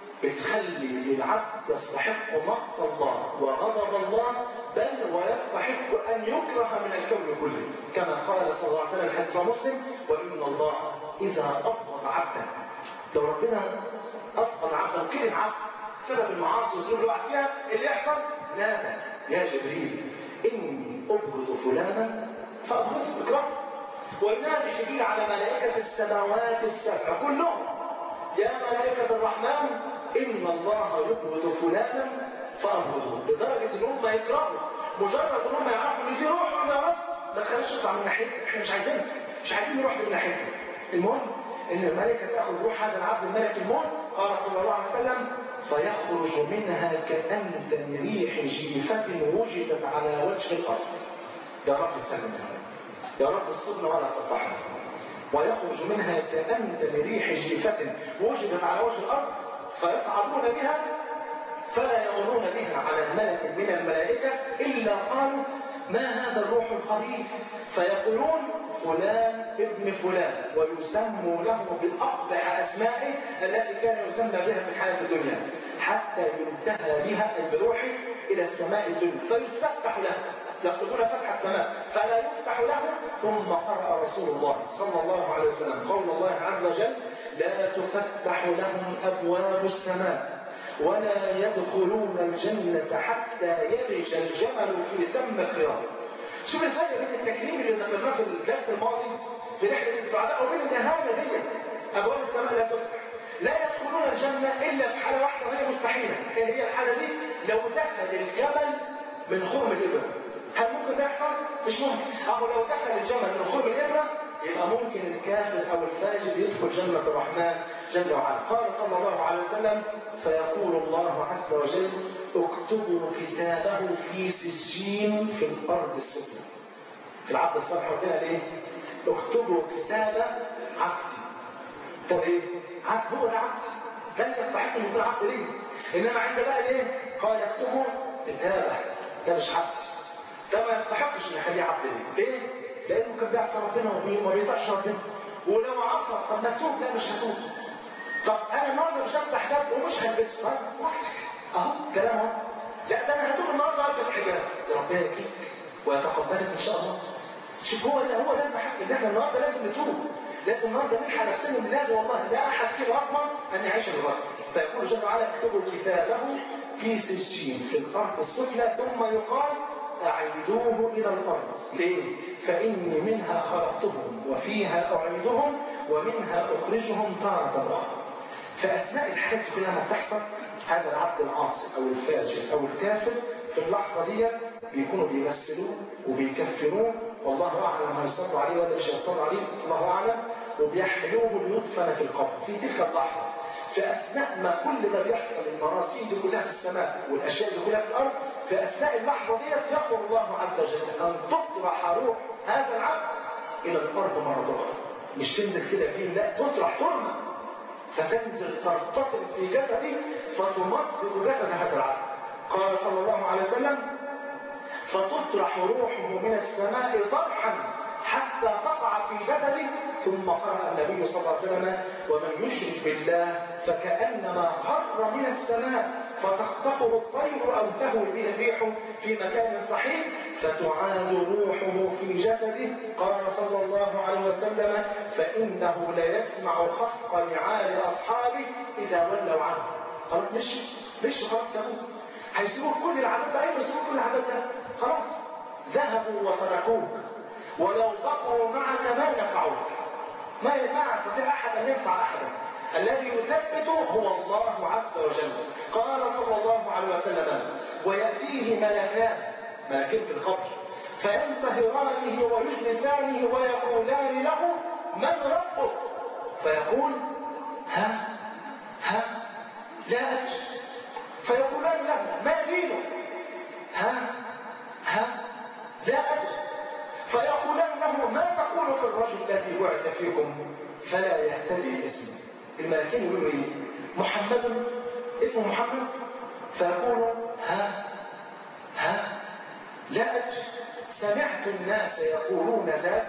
بتخلي العبد يستحق مقت الله وغضب الله بل ويستحق ان يكره من الكون كله كما قال صلى الله عليه وسلم حديث مسلم وان الله اذا ابغض عبدا لو ربنا ابغض عبدا كره عبد سبب المعاصي والذنوب اللي وقع فيها اللي يحصل نادى يا جبريل اني ابغض فلانا فابغضه اكرهه وينادي جبريل على ملائكه السماوات السبع كلهم يا ملائكه الرحمن ان الله يبغض فلانا فابغضه لدرجه ان هم يكرهوا مجرد ان هم يعرفوا ان دي روح يا رب ما تخليش يطلع من ناحيتنا احنا مش عايزينها مش عايزين نروح من ناحيتنا المهم ان الملائكه تاخذ روح هذا العبد الملك الموت قال صلى الله عليه وسلم فيخرج منها كأنتن ريح جيفة وجدت على وجه الأرض يا رب سلم يا رب استرنا ولا تفضحنا ويخرج منها كأنتن ريح جيفة وجدت على وجه الأرض فيصعدون بها فلا يمرون بها على ملك من الملائكة إلا قالوا ما هذا الروح الخبيث فيقولون فلان ابن فلان ويسموا له بأقبح أسمائه التي كان يسمى بها في الحياة الدنيا حتى ينتهى بها أي بروحه إلى السماء الدنيا فيستفتح له يكتبون فتح السماء فلا يفتح له ثم قرأ رسول الله صلى الله عليه وسلم قول الله عز وجل لا تفتح لهم أبواب السماء ولا يدخلون الجنة حتى يلج الجمل في سم الخياط شوف الفرق بين التكريم اللي ذكرناه في الدرس الماضي في رحلة السعداء وبين النهاية ديت أبواب السماء لا تفتح لا يدخلون الجنة إلا في حالة واحدة وهي مستحيلة إيه هي الحالة دي؟ لو دخل الجبل من خرم الإبرة هل ممكن ده يحصل؟ مش ممكن أو لو دخل الجمل من خرم الإبرة يبقى ممكن الكافر أو الفاجر يدخل جنة الرحمن جل وعلا قال صلى الله عليه وسلم فيقول الله عز وجل اكتبوا كتابه في سجين في الأرض السفلى في العبد الصالح قلنا ليه؟ اكتبوا كتاب عبدي طب ايه؟ عبد هو ده عبد لن يستحق ان يكون عبد ليه؟ انما عند بقى ايه؟ قال اكتبوا كتابه ده مش عبد ده ما يستحقش ان يخليه عبد ليه؟ ليه؟ لانه كان بيعصى ربنا وما بيطيعش ربنا ولو عصى طب ما تتوب لا مش هتوب طب انا النهارده مش هلبس حجاب ومش هلبسه طيب براحتك اهو كلام اهو لا ده انا هتوب النهارده البس حجاب ده ربنا يكرمك ويتقبلك ان شاء الله شوف هو ده هو ده المحك ان احنا النهارده لازم نتوب لازم النهارده نلحق نفسنا من الله والله لا احد فينا يضمن ان يعيش الغرب فيقول جل وعلا اكتبوا كتابه في سجين في الارض السفلى ثم يقال أعيدوه إلى الأرض ليه؟ فإني منها خلقتهم وفيها أعيدهم ومنها أخرجهم تارة أخرى فأثناء الحياة كلها ما بتحصل هذا العبد العاصي أو الفاجر أو الكافر في اللحظة دي بيكونوا بيغسلوه وبيكفنوه والله أعلم هيصلوا عليه ولا مش هيصلوا عليه الله أعلم وبيحملوه ليدفن في القبر في تلك اللحظة في أثناء ما كل ده بيحصل المراسيل دي كلها في السماء والأشياء دي كلها في الأرض في أثناء اللحظة ديت يقول الله عز وجل أن تطرح روح هذا العبد إلى الأرض مرة أخرى مش تنزل كده فيه لا تطرح ترمى فتنزل ترتطم في جسده فتمزق جسد هذا العبد قال صلى الله عليه وسلم فتطرح روحه من السماء طرحا حتى تقع في جسده ثم قرأ النبي صلى الله عليه وسلم ومن يشرك بالله فكأنما خر من السماء فتخطفه الطير أو تهوي به الريح في مكان صحيح فتعاد روحه في جسده قال صلى الله عليه وسلم فإنه ليسمع خفق نعال أصحابه إذا ولوا عنه خلاص مشي مشي خلاص سابوه هيسيبوه كل العذاب ده ايوه يسيبوه كل العذاب ده خلاص ذهبوا وتركوك ولو بقوا معك ما نفعوك ما ما يستطيع احد ان ينفع احدا الذي يثبت هو الله عز وجل قال صلى الله عليه وسلم وياتيه ملكان ملكين في القبر فينتهرانه ويجلسانه ويقولان له من ربك فيقول ها ها لا ادري فيقولان له ما دينك ها ها لا ادري فيقولان بعث فيكم فلا يهتدي الاسم الملائكين يقولوا ايه محمد اسمه محمد فيقول ها ها لا أدري سمعت الناس يقولون ذاك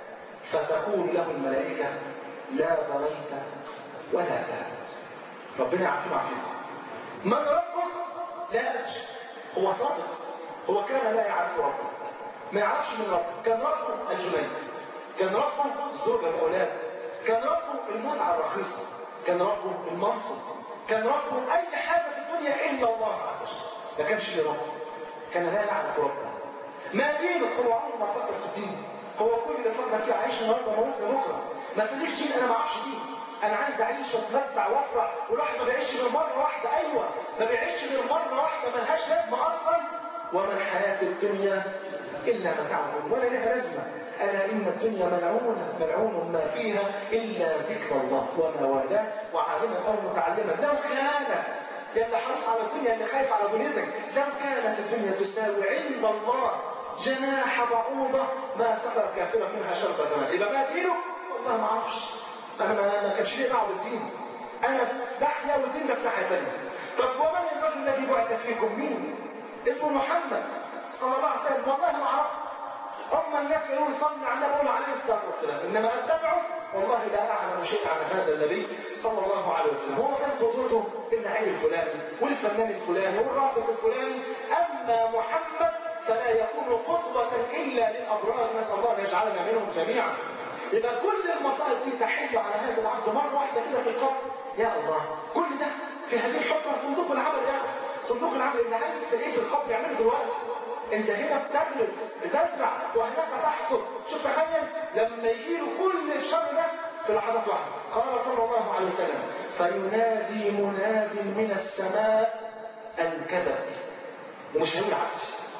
فتقول له الملائكة لا ضريت ولا تهت ربنا يعافينا ويعافيكم من ربك لا أدري هو صادق هو كان لا يعرف ربه ما يعرفش من ربه كان ربه الجنين كان ربه الزوجة الأولاد كان ربه المتعة الرخيصة كان ربه المنصب كان ربه أي حاجة في الدنيا إلا الله عز وجل ما كانش ليه رب كان لا يعرف ربه ما دينك هو عمره ما فكر في الدين هو كل اللي فكر فيه عايش النهارده موتني بكره ما تقوليش دين انا ما اعرفش دين انا عايز اعيش واتمتع وافرح والواحد ما بيعيش غير مره واحده ايوه ما بيعيش غير مره واحده ملهاش لازمه اصلا وما الحياه الدنيا الا متاع ولا لها لازمه الا ان الدنيا ملعونه ملعون ما فيها الا ذكر الله وما والاه وعالما او متعلما لو كانت يا اللي حرص على الدنيا اللي خايف على دنيتك لو كانت الدنيا تساوي عند الله جناح بعوضة ما سخر كافرا منها شربة ماء يبقى بقى دينه والله ما اعرفش انا ما ما كانش لي دعوه بالدين انا بحيا والدين ده في ناحيه ثانيه طب ومن الرجل الذي بعث فيكم مين؟ اسمه محمد صلى الله عليه وسلم والله ما اعرف هم الناس يقولون صلي على النبي عليه الصلاه والسلام انما اتبعه والله لا اعلم شيء عن هذا النبي صلى الله عليه وسلم هو كانت وضوءه النعيم الفلاني والفنان الفلاني والراقص الفلاني اما محمد فلا يكون قدوة إلا للأبرار نسأل الله أن يجعلنا منهم جميعا يبقى كل المصائب دي تحل على هذا العبد مرة واحدة كده في القبر يا الله كل ده في هذه الحفرة صندوق العمل يا أخي صندوق العمل اللي عايز تلاقيه في القبر يعمله دلوقتي انت هنا بتغرس بتزرع وهناك تحصد شوف تخيل لما يجي له كل الشر ده في لحظات واحده قال صلى الله عليه وسلم فينادي مناد من السماء الكذب ومش هيقول عبد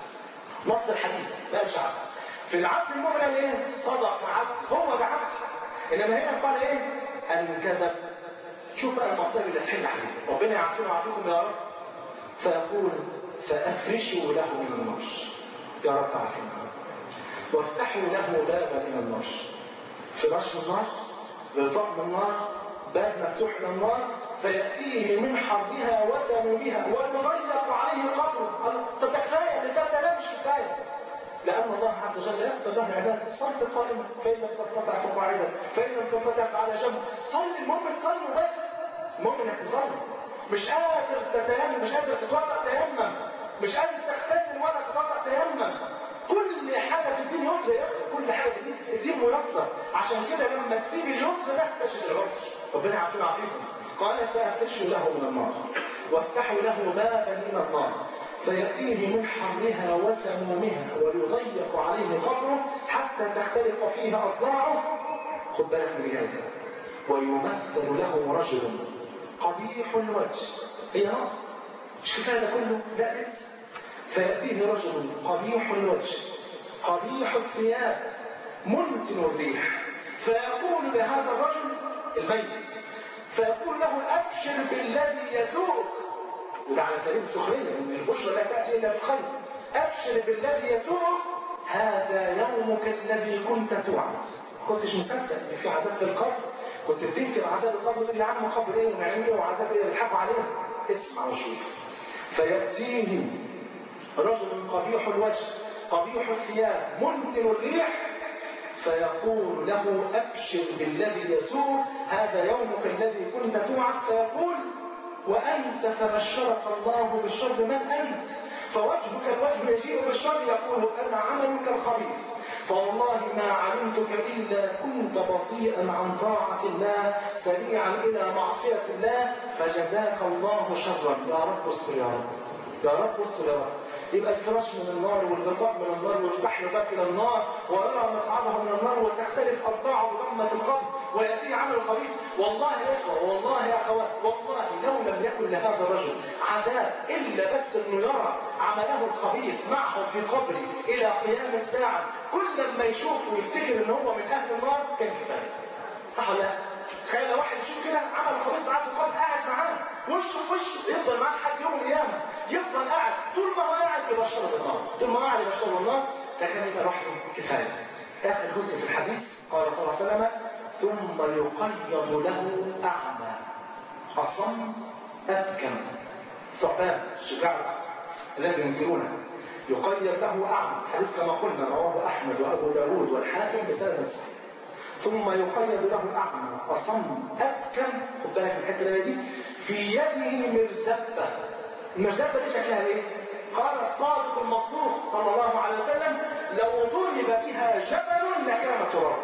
نص الحديث ما قالش عبد في العبد المؤمن قال ايه صدق عبد هو ده عبد انما هنا قال ايه الكذب شوف بقى المصائب اللي تحل عليه ربنا يعافينا ويعافيكم يا رب فيقول فافرشوا له من النار يا رب عافينا وافتحوا له بابا الى النار فراش من النار غطاء من النار باب مفتوح الى النار فياتيه من حربها وسمومها ويضيق عليه قبره تتخيل ده لا مش كفايه لأن الله عز وجل يسر له عباده صل في القائمة فإن لم تستطع فقاعدا فإن لم تستطع فعلى جنب صل المهم تصلي بس المهم انك تصلي مش قادر تتيمم مش قادر تتوضا تيمم مش قادر تغتسل ولا تتوضا تيمم كل حاجه في الدين يسر يا اخي كل حاجه في الدين الدين ميسر عشان كده لما تسيب اليسر ده تجد العسر ربنا يعافينا ويعافيكم قال فافرشوا له من النار وافتحوا له بابا الى النار فيأتيه من حرها وسمومها ويضيق عليه قبره حتى تختلف فيها أضلاعه خد بالك من الجهاز ويمثل له رجل قبيح الوجه هي نص مش كفايه ده كله لا لسه فيأتيه رجل قبيح الوجه قبيح الثياب منتن الريح فيقول لهذا الرجل الميت فيقول له أبشر بالذي يسوءك وده على سبيل السخرية ان البشرى لا تأتي إلا بالخير أبشر بالذي يسوءك هذا يومك الذي كنت توعد كنتش مصدق ان في عذاب في القبر كنت بتنكر عذاب القبر تقول يا عم قبر ايه ونعيم ايه وعذاب ايه بيضحكوا علينا اسمع وشوف فيأتيه رجل قبيح الوجه قبيح الثياب منتن الريح فيقول له أبشر بالذي يسوء هذا يومك الذي كنت توعد فيقول وأنت فبشرك الله بالشر من أنت فوجهك الوجه يجيء بالشر يقول أنا عملك الخبيث فوالله ما علمتك إلا كنت بطيئا عن طاعة الله سريعا إلى معصية الله فجزاك الله شرا يا رب استر يا رب يا رب استر يا رب يبقى الفراش من النار والغطاء من النار ويفتح له باب الى النار ويرى مقعده من النار وتختلف اضلاعه بضمه القبر وياتيه عمل خبيث والله يا اخوه والله يا اخوات والله لو لم يكن لهذا الرجل عذاب الا بس انه يرى عمله الخبيث معه في قبره الى قيام الساعه كل ما يشوف ويفتكر ان هو من اهل النار كان كفايه صح ولا لا؟ تخيل لو واحد يشوف كده عمل خبيث معاه في القبر قاعد معاه وشه في وشه يفضل معاه لحد يوم القيامه يفضل قاعد طول ما هو قاعد يبشره بالنار طول ما هو قاعد يبشره بالنار ده كان يبقى لوحده كفايه آخر جزء في الحديث قال صلى الله عليه وسلم ثم يقيض له أعمى أصم أبكم ثعبان شجاع الذي ينكرونه يقيد له أعمى حديث كما قلنا رواه أحمد وأبو داود والحاكم بسند صحيح ثم يقيد له أعمى أصم أبكم خد بالك من الحتة دي في يده مرزبة المرزبة دي شكلها إيه؟ قال الصادق المصدوق صلى الله عليه وسلم لو ضرب بها جبل لكان ترابا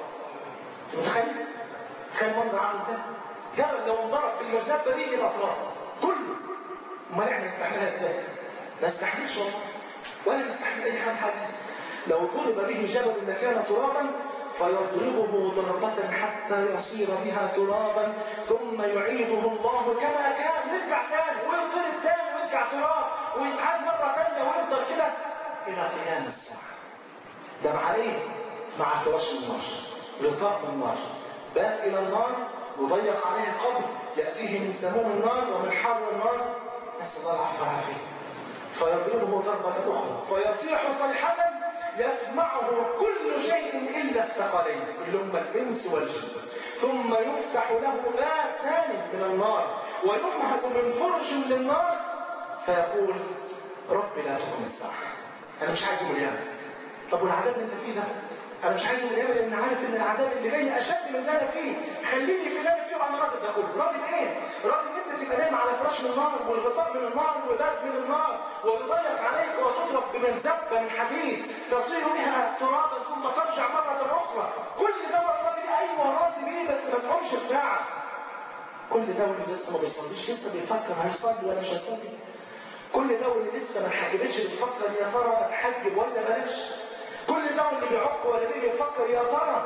متخيل؟ تخيل منظر عامل ازاي؟ جبل لو انضرب بالمرزبة دي يبقى تراب كله امال احنا نستحملها ازاي؟ ما نستحملش والله ولا نستحمل اي حاجه حاجه لو ضرب به جبل لكان ترابا فيضربه ضربة حتى يصير بها ترابا ثم يعيده الله كما كان يرجع تاني ويضرب تاني ويرجع تراب ويتعاد مرة تانية ويفضل كده إلى قيام الساعة ده مع إيه؟ مع فراش النار غطاء من النار باب إلى النار يضيق عليه القبر يأتيه من سموم النار ومن حر النار نسأل الله العفو والعافية فيضربه ضربة أخرى فيصيح صيحة يسمعه كل شيء إلا الثقلين اللي هم الإنس والجن ثم يفتح له باب ثاني من النار ويمهد من فرش للنار فيقول رب لا تقم الساعة أنا مش عايز يوم القيامة طب والعذاب اللي أنت فيه ده أنا مش عايز يوم القيامة لأن عارف إن العذاب اللي جاي أشد من اللي أنا فيه خليني في اللي أنا فيه وأنا راضي ده كله راضي بإيه؟ راضي إن أنت تبقى نايم على فراش من النار والغطاء من النار وباب من النار ويضيق عليك وتضرب بمنزبة من حديد تصير بها ترابا ثم ترجع مرة أخرى كل ده راضي بيه أيوه راضي بيه بس ما تقومش الساعة كل ده واللي لسه ما بيصليش لسه بيفكر هيصلي ولا مش هيصلي كل ده واللي لسه ما اتحجبتش بتفكر يا ترى اتحجب ولا بلاش كل ده واللي بيعق والديه بيفكر يا ترى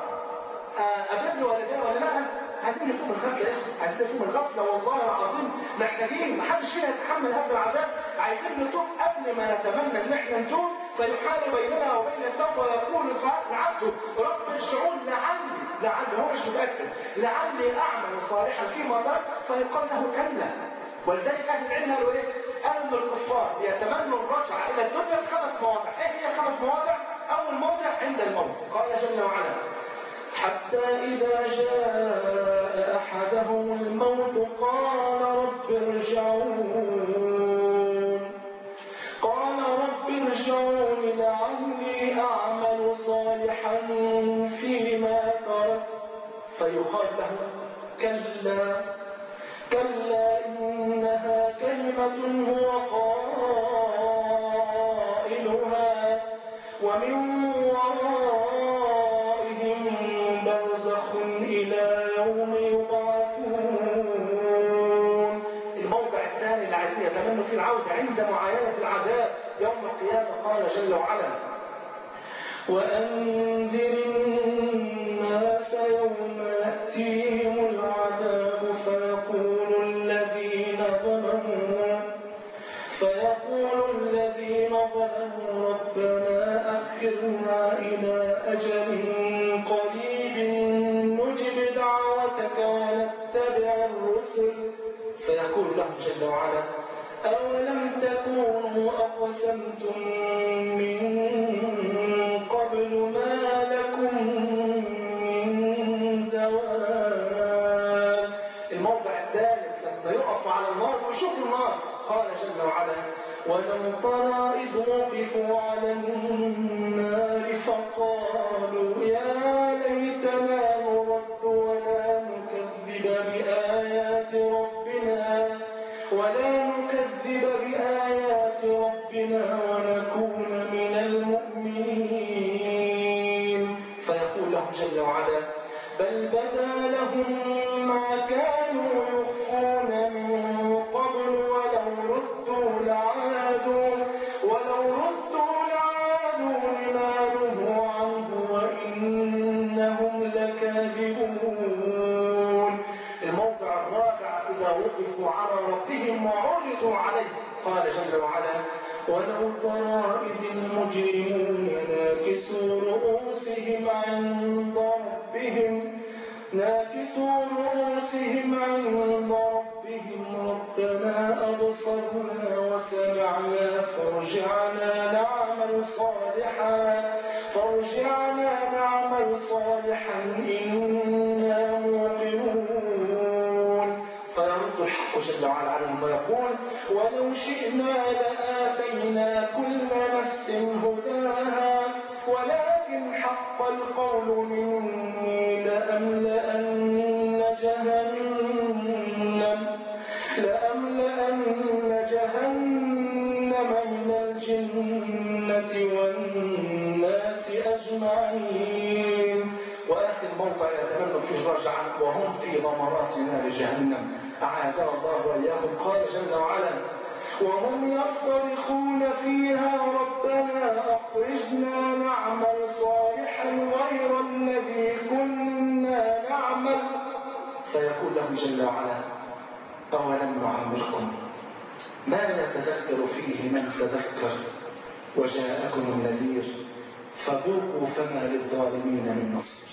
ابر والديه ولا لا عايزين نفهم الغفله يا اخي عايزين نفهم الغفله والله العظيم محتاجين ما حدش فينا يتحمل هذا العذاب عايزين نتوب قبل ما نتمنى ان احنا نتوب فيحال بيننا وبين التوبه ويقول صاحب العبد رب ارجعون لعلي لعلي هو مش متاكد لعلي اعمل صالحا فيما ترك فيقال له كلا ولذلك اهل العلم قالوا ايه؟ قالوا ان الكفار يتمنوا الرجعه الى الدنيا في خمس مواضع، ايه هي الخمس مواضع؟ اول موضع عند الموت، قال جل وعلا حتى إذا جاء أحدهم الموت قال رب ارجعون قال رب ارجعون لعلي أعمل صالحا فيما تركت فيقال له كلا كلا إنها كلمة هو قائلها ومن ورائهم برزخ إلى يوم يبعثون الموضع الثاني اللي عايزين يتمنوا فيه العودة عند معاينة العذاب يوم القيامة قال جل وعلا وأنذر الناس يوم يأتيهم العذاب فيقول الذين ظلموا فيقول الذين ظلموا ربنا أخرنا إلى أجل قريب نجب دعوتك ونتبع الرسل فيقول لهم جل وعلا أولم تكونوا أقسمتم من قبل ما لكم من زوال الموضع الثالث لما يقف على النار ويشوف النار قال جل وعلا ولو ترى إذ وقفوا على النار فقالوا يا ليتنا نرد ولا نكذب بآيات ربنا ولا نكذب بآيات ربنا ونكون من المؤمنين فيقول لهم جل وعلا بل بدا لهم ما كانوا يخفون من قبل ولو ردوا لعادوا ولو ردوا لعادوا لما نهوا عنه وإنهم لكاذبون الموضع الرابع إذا وقفوا على ربهم وعرضوا عليه قال جل وعلا ولو ترى إذ المجرمون ناكسوا رؤوسهم عند ربهم ناكسوا رؤوسهم عند ربهم ربنا أبصرنا وسمعنا فارجعنا نعمل صالحا فارجعنا نعمل صالحا إنا موقنون فيرد الحق جل وعلا عليهم ويقول ولو شئنا لآتينا كل نفس هداها ولكن حق القول مني لأملأن جهنم لأملأن جهنم من الجنة والناس أجمعين وآخر موضع يتمنى فيه الرجعة وهم في غمرات نار جهنم أعاذنا الله وإياكم قال جل وعلا وهم يصطرخون فيها ربنا أخرجنا نعمل صالحا غير الذي كنا نعمل فيقول له جل وعلا أولم نعمركم ما يتذكر فيه من تذكر وجاءكم النذير فذوقوا فما للظالمين من نصير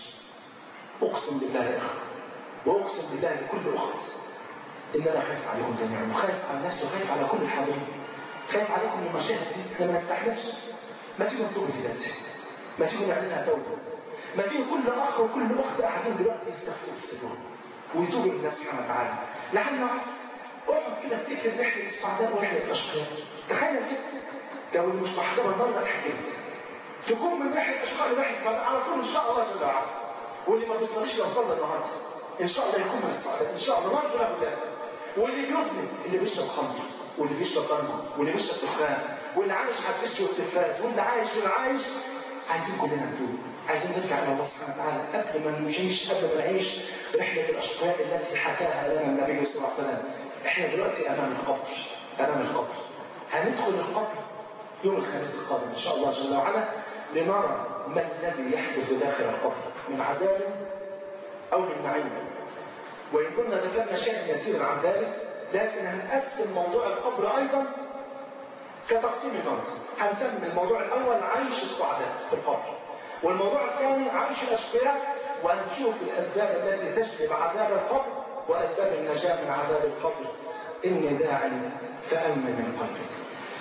أقسم بالله يا أخي وأقسم بالله لكل أخت إن أنا خايف عليكم جميعا وخايف على نفسي وخايف على كل الحاضرين خايف عليكم من المشاهد دي احنا ما نستحملش ما تيجوا نتوب دلوقتي ما تيجوا نعمل لها توبه ما تيجي كل اخ وكل اخت قاعدين دلوقتي يستغفروا في سرهم ويتوبوا لله سبحانه وتعالى لعل وعسى اقعد كده افتكر رحله السعداء ورحله الاشقياء تخيل كده لو اللي مش محضره النهارده حكيت تكون من رحله اشقاء لرحله السعداء على طول ان شاء الله جل وعلا واللي ما بيصليش لو صلى النهارده ان شاء الله يكون من السعداء ان شاء الله نرجو له الله واللي بيظلم اللي بيشرب خمر واللي بيشرب قلبه واللي بيشرب دخان واللي عايش على الدش والتلفاز واللي عايش واللي عايش عايزين كلنا نتوب عايزين نرجع الى الله سبحانه وتعالى قبل ما نعيش قبل ما نعيش رحله الاشقياء التي حكاها لنا النبي صلى الله عليه وسلم احنا دلوقتي امام القبر امام القبر هندخل القبر يوم الخميس القادم ان شاء الله جل وعلا لنرى ما الذي يحدث داخل القبر من عذاب او من نعيم وان كنا ذكرنا شيئا يسيرا عن ذلك لكن هنقسم موضوع القبر ايضا كتقسيم الموت هنسمي الموضوع الاول عيش السعداء في القبر والموضوع الثاني عيش الاشقياء وهنشوف الاسباب التي تجلب عذاب القبر واسباب النجاه من عذاب القبر اني داع فامن من قلبك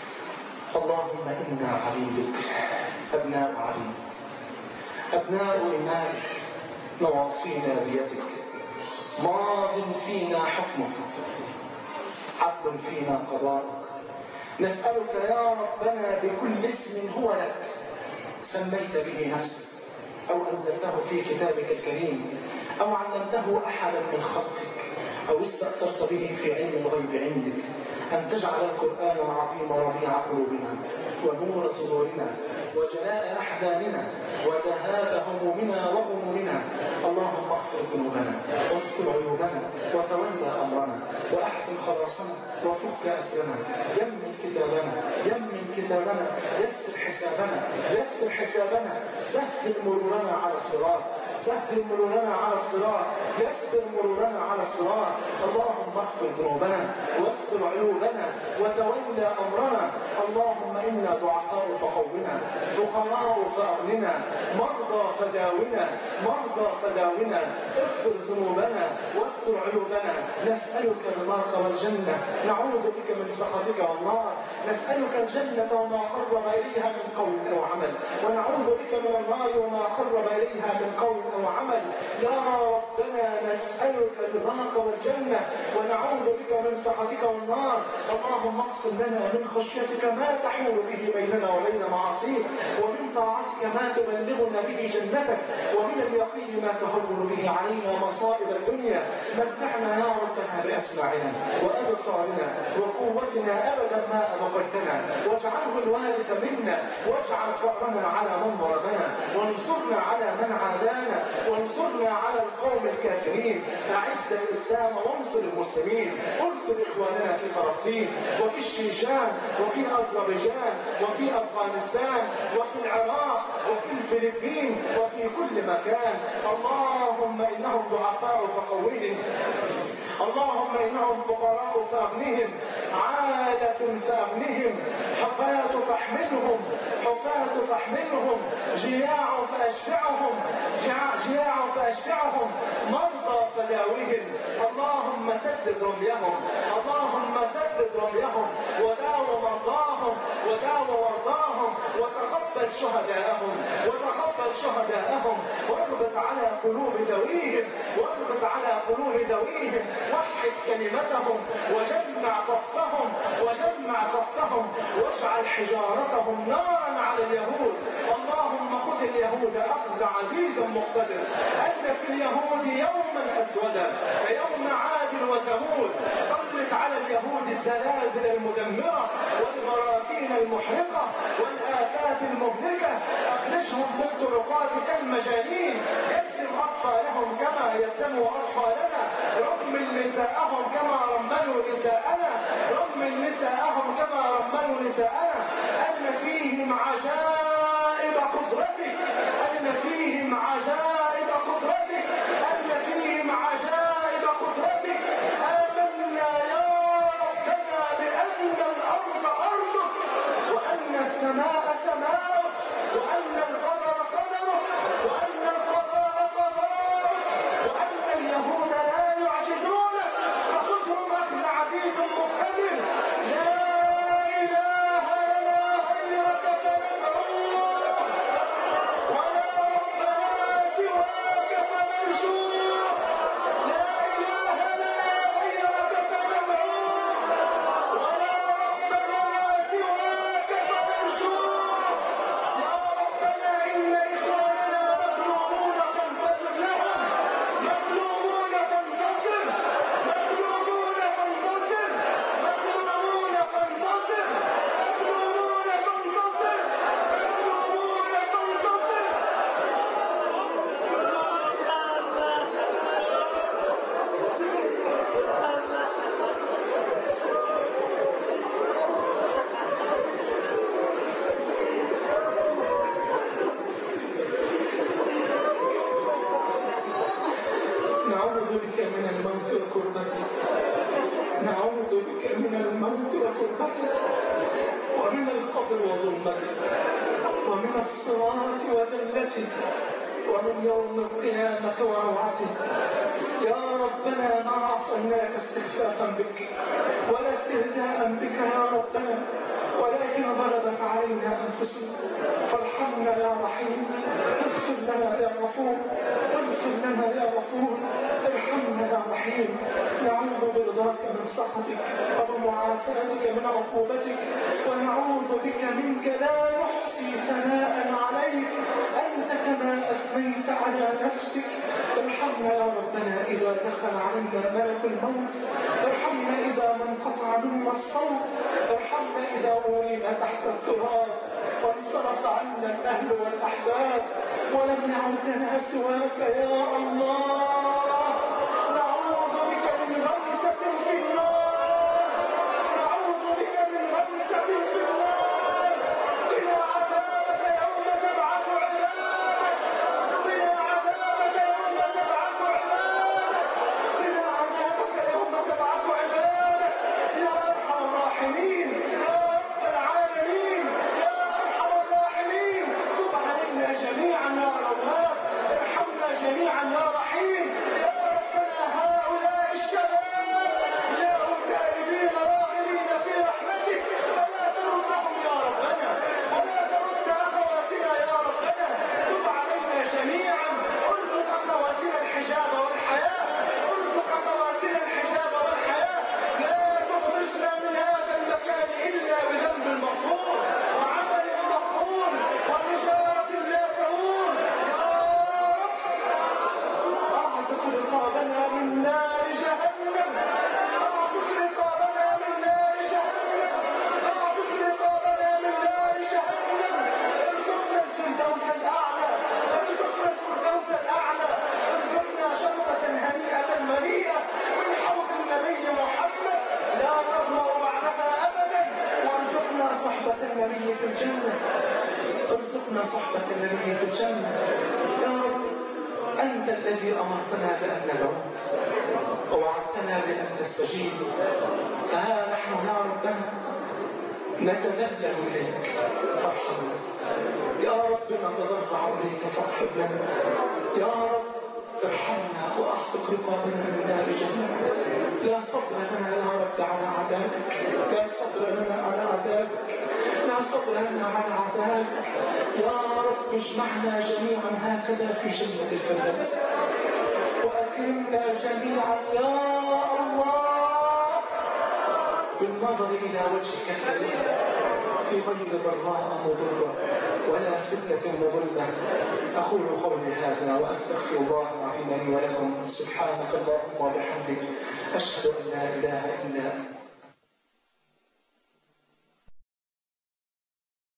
اللهم انا عبيدك ابناء عبيد ابناء امامك نواصينا بيدك ماض فينا حكمك عدل فينا قضاءك نسألك يا ربنا بكل اسم هو لك سميت به نفسك أو أنزلته في كتابك الكريم أو علمته أحدا من خلقك أو استأثرت به في علم الغيب عندك أن تجعل القرآن العظيم ربيع قلوبنا ونور صدورنا وجلاء أحزاننا وذهاب همومنا وغمومنا اللهم اغفر ذنوبنا واستر عيوبنا وتولى أمرنا وأحسن خلاصنا وفك أسرنا يمن كتابنا يمن كتابنا يسر حسابنا يسر حسابنا سهل مرورنا على الصراط سهل مرورنا على الصراط يسر مرورنا على الصراط اللهم اغفر ذنوبنا واستر عيوبنا وتولى امرنا اللهم انا ضعفاء فقونا فقراء فاغننا مرضى فداونا مرضى فداونا اغفر ذنوبنا واستر عيوبنا نسالك رضاك والجنه نعوذ بك من سخطك والنار نسالك الجنه وما قرب اليها من قول او عمل ونعوذ بك من النار وما قرب اليها من قول او عمل يا ربنا نسالك رضاك والجنه ونعوذ بك من سخطك والنار اللهم اقسم لنا من خشيتك ما تحول به بيننا وبين معاصيك ومن طاعتك ما تبلغنا به جنتك ومن اليقين ما تهون به علينا مصائب الدنيا متعنا يا ربنا باسماعنا وابصارنا وقوتنا ابدا ما ابقيتنا واجعله الوارث منا واجعل ثارنا على من ضربنا وانصرنا على من عادانا وانصرنا على القوم الكافرين اعز الاسلام وانصر المسلمين انصر اخواننا في فلسطين وفي الشيشان وفي اذربيجان وفي افغانستان وفي العراق وفي الفلبين وفي كل مكان اللهم انهم ضعفاء فقوهم اللهم انهم فقراء فاغنهم عالة فاغنهم حفاة فاحملهم حفاة فاحملهم جياع فاشبعهم جياع فاشبعهم مرضى فداوهم اللهم سدد رميهم اللهم سدد رميهم وداو مرضاهم وداو مرضاهم شهداءهم وتقبل شهداءهم وتقبل شهداءهم واربط على قلوب ذويهم واربط على قلوب ذويهم وحد كلمتهم وجمع صفهم وجمع صفهم واجعل حجارتهم نارا على اليهود اللهم خذ اليهود اخذ عزيز مقتدر ان في اليهود يوما اسودا كيوم عاد وثمود سلط على اليهود الزلازل المدمره والبراكين المحرقه والافات المهلكه اخرجهم في الطرقات كالمجانين يتم اطفالهم كما يتم اطفالنا رمل نساءهم كما رملوا نساءنا رمل نساءهم كما رملوا نساءنا ان فيهم عجائب قدرتك ان فيهم عجائب قدرتك ان فيهم عجائب قدرتك امنا يا ربنا بان الارض ارضك وان السماء سماؤك وان القدر قدرك وان القضاء قضاؤك وان اليهود لا يعجزونك فخذهم اخذ عزيز مقتدر لا اله لنا غيرك فندعوك ولا ربنا سواك فنرجوك لا اله لنا غيرك فندعوك ولا ربنا سواك فنرجوك يا ربنا إن إخواننا مظلومون فانتصر لهم مظلومون فانتصر مظلومون فانتصر مظلومون فانتصر مظلومون فانتصر مظلومون فانتصر نعوذ بك من الموت وكربته نعوذ بك من الموت وكربته ومن القبر وظلمته ومن الصراط وذلته ومن يوم القيامة وروعته يا ربنا ما عصيناك استخفافا بك ولا استهزاء بك يا ربنا ولكن غلبت علينا أنفسنا فارحمنا يا رحيم اغفر لنا يا غفور اغفر لنا يا غفور ارحمنا يا رحيم نعوذ برضاك من سخطك وبمعافاتك من عقوبتك ونعوذ بك منك لا نحصي ثناء عليك أنت كما أثنيت على نفسك ارحمنا يا ربنا إذا دخل علينا ملك الموت ارحمنا إذا ما انقطع منا الصوت ارحمنا إذا أولينا تحت التراب وانصرف عنا الأهل والأحباب ولم يعد لنا سواك يا الله نعوذ بك من غمسة في النار نعوذ بك من غمسة في النار قنا عذابك يوم تبعث عبادك قنا عذابك يوم تبعث عبادك قنا عذابك يوم تبعث عبادك يا ارحم الراحمين يا رب العالمين يا ارحم الراحمين تب علينا جميعا يا رب ارحمنا جميعا يا رحيم يا ربنا هؤلاء الشباب جاءوا تائبين راغبين في رحمتك فلا تردهم يا ربنا ولا ترد اخواتنا يا ربنا تب علينا جميعا ارزق اخواتنا الحجاب والحياه ارزق اخواتنا الحجاب والحياه لا تخرجنا من هذا المكان الا بذنب مغفور وعمل مغفور وتجاره لا تهون يا رب اعتق رقابنا من نار جهنم اعتق رقابنا من نار جهنم اعتق رقابنا من نار جهنم ارزقنا الفردوس الاعلى ارزقنا الفردوس الاعلى ارزقنا شربة هنيئة مريئة من حوض النبي محمد لا نظمأ بعدها ابدا وارزقنا صحبة النبي في الجنة ارزقنا صحبة النبي في الجنة يا رب أنت الذي أمرتنا بأن ندعوك ووعدتنا بأن تستجيب فها نحن يا ربنا نتذلل إليك فارحمنا يا رب نتضرع إليك فاغفر لنا يا رب ارحمنا واعتق رقابنا من نار جهنم لا صبر لنا يا رب على عذابك لا صبر لنا على عذابك لا صبر لنا على عذاب يا رب اجمعنا جميعا هكذا في جنة الفردوس وأكرمنا جميعا يا الله بالنظر إلى وجهك الكريم في غير ضراء مضرة ولا فتنة مضلة أقول قولي هذا وأستغفر الله العظيم لي ولكم سبحانك اللهم وبحمدك أشهد أن لا إله إلا أنت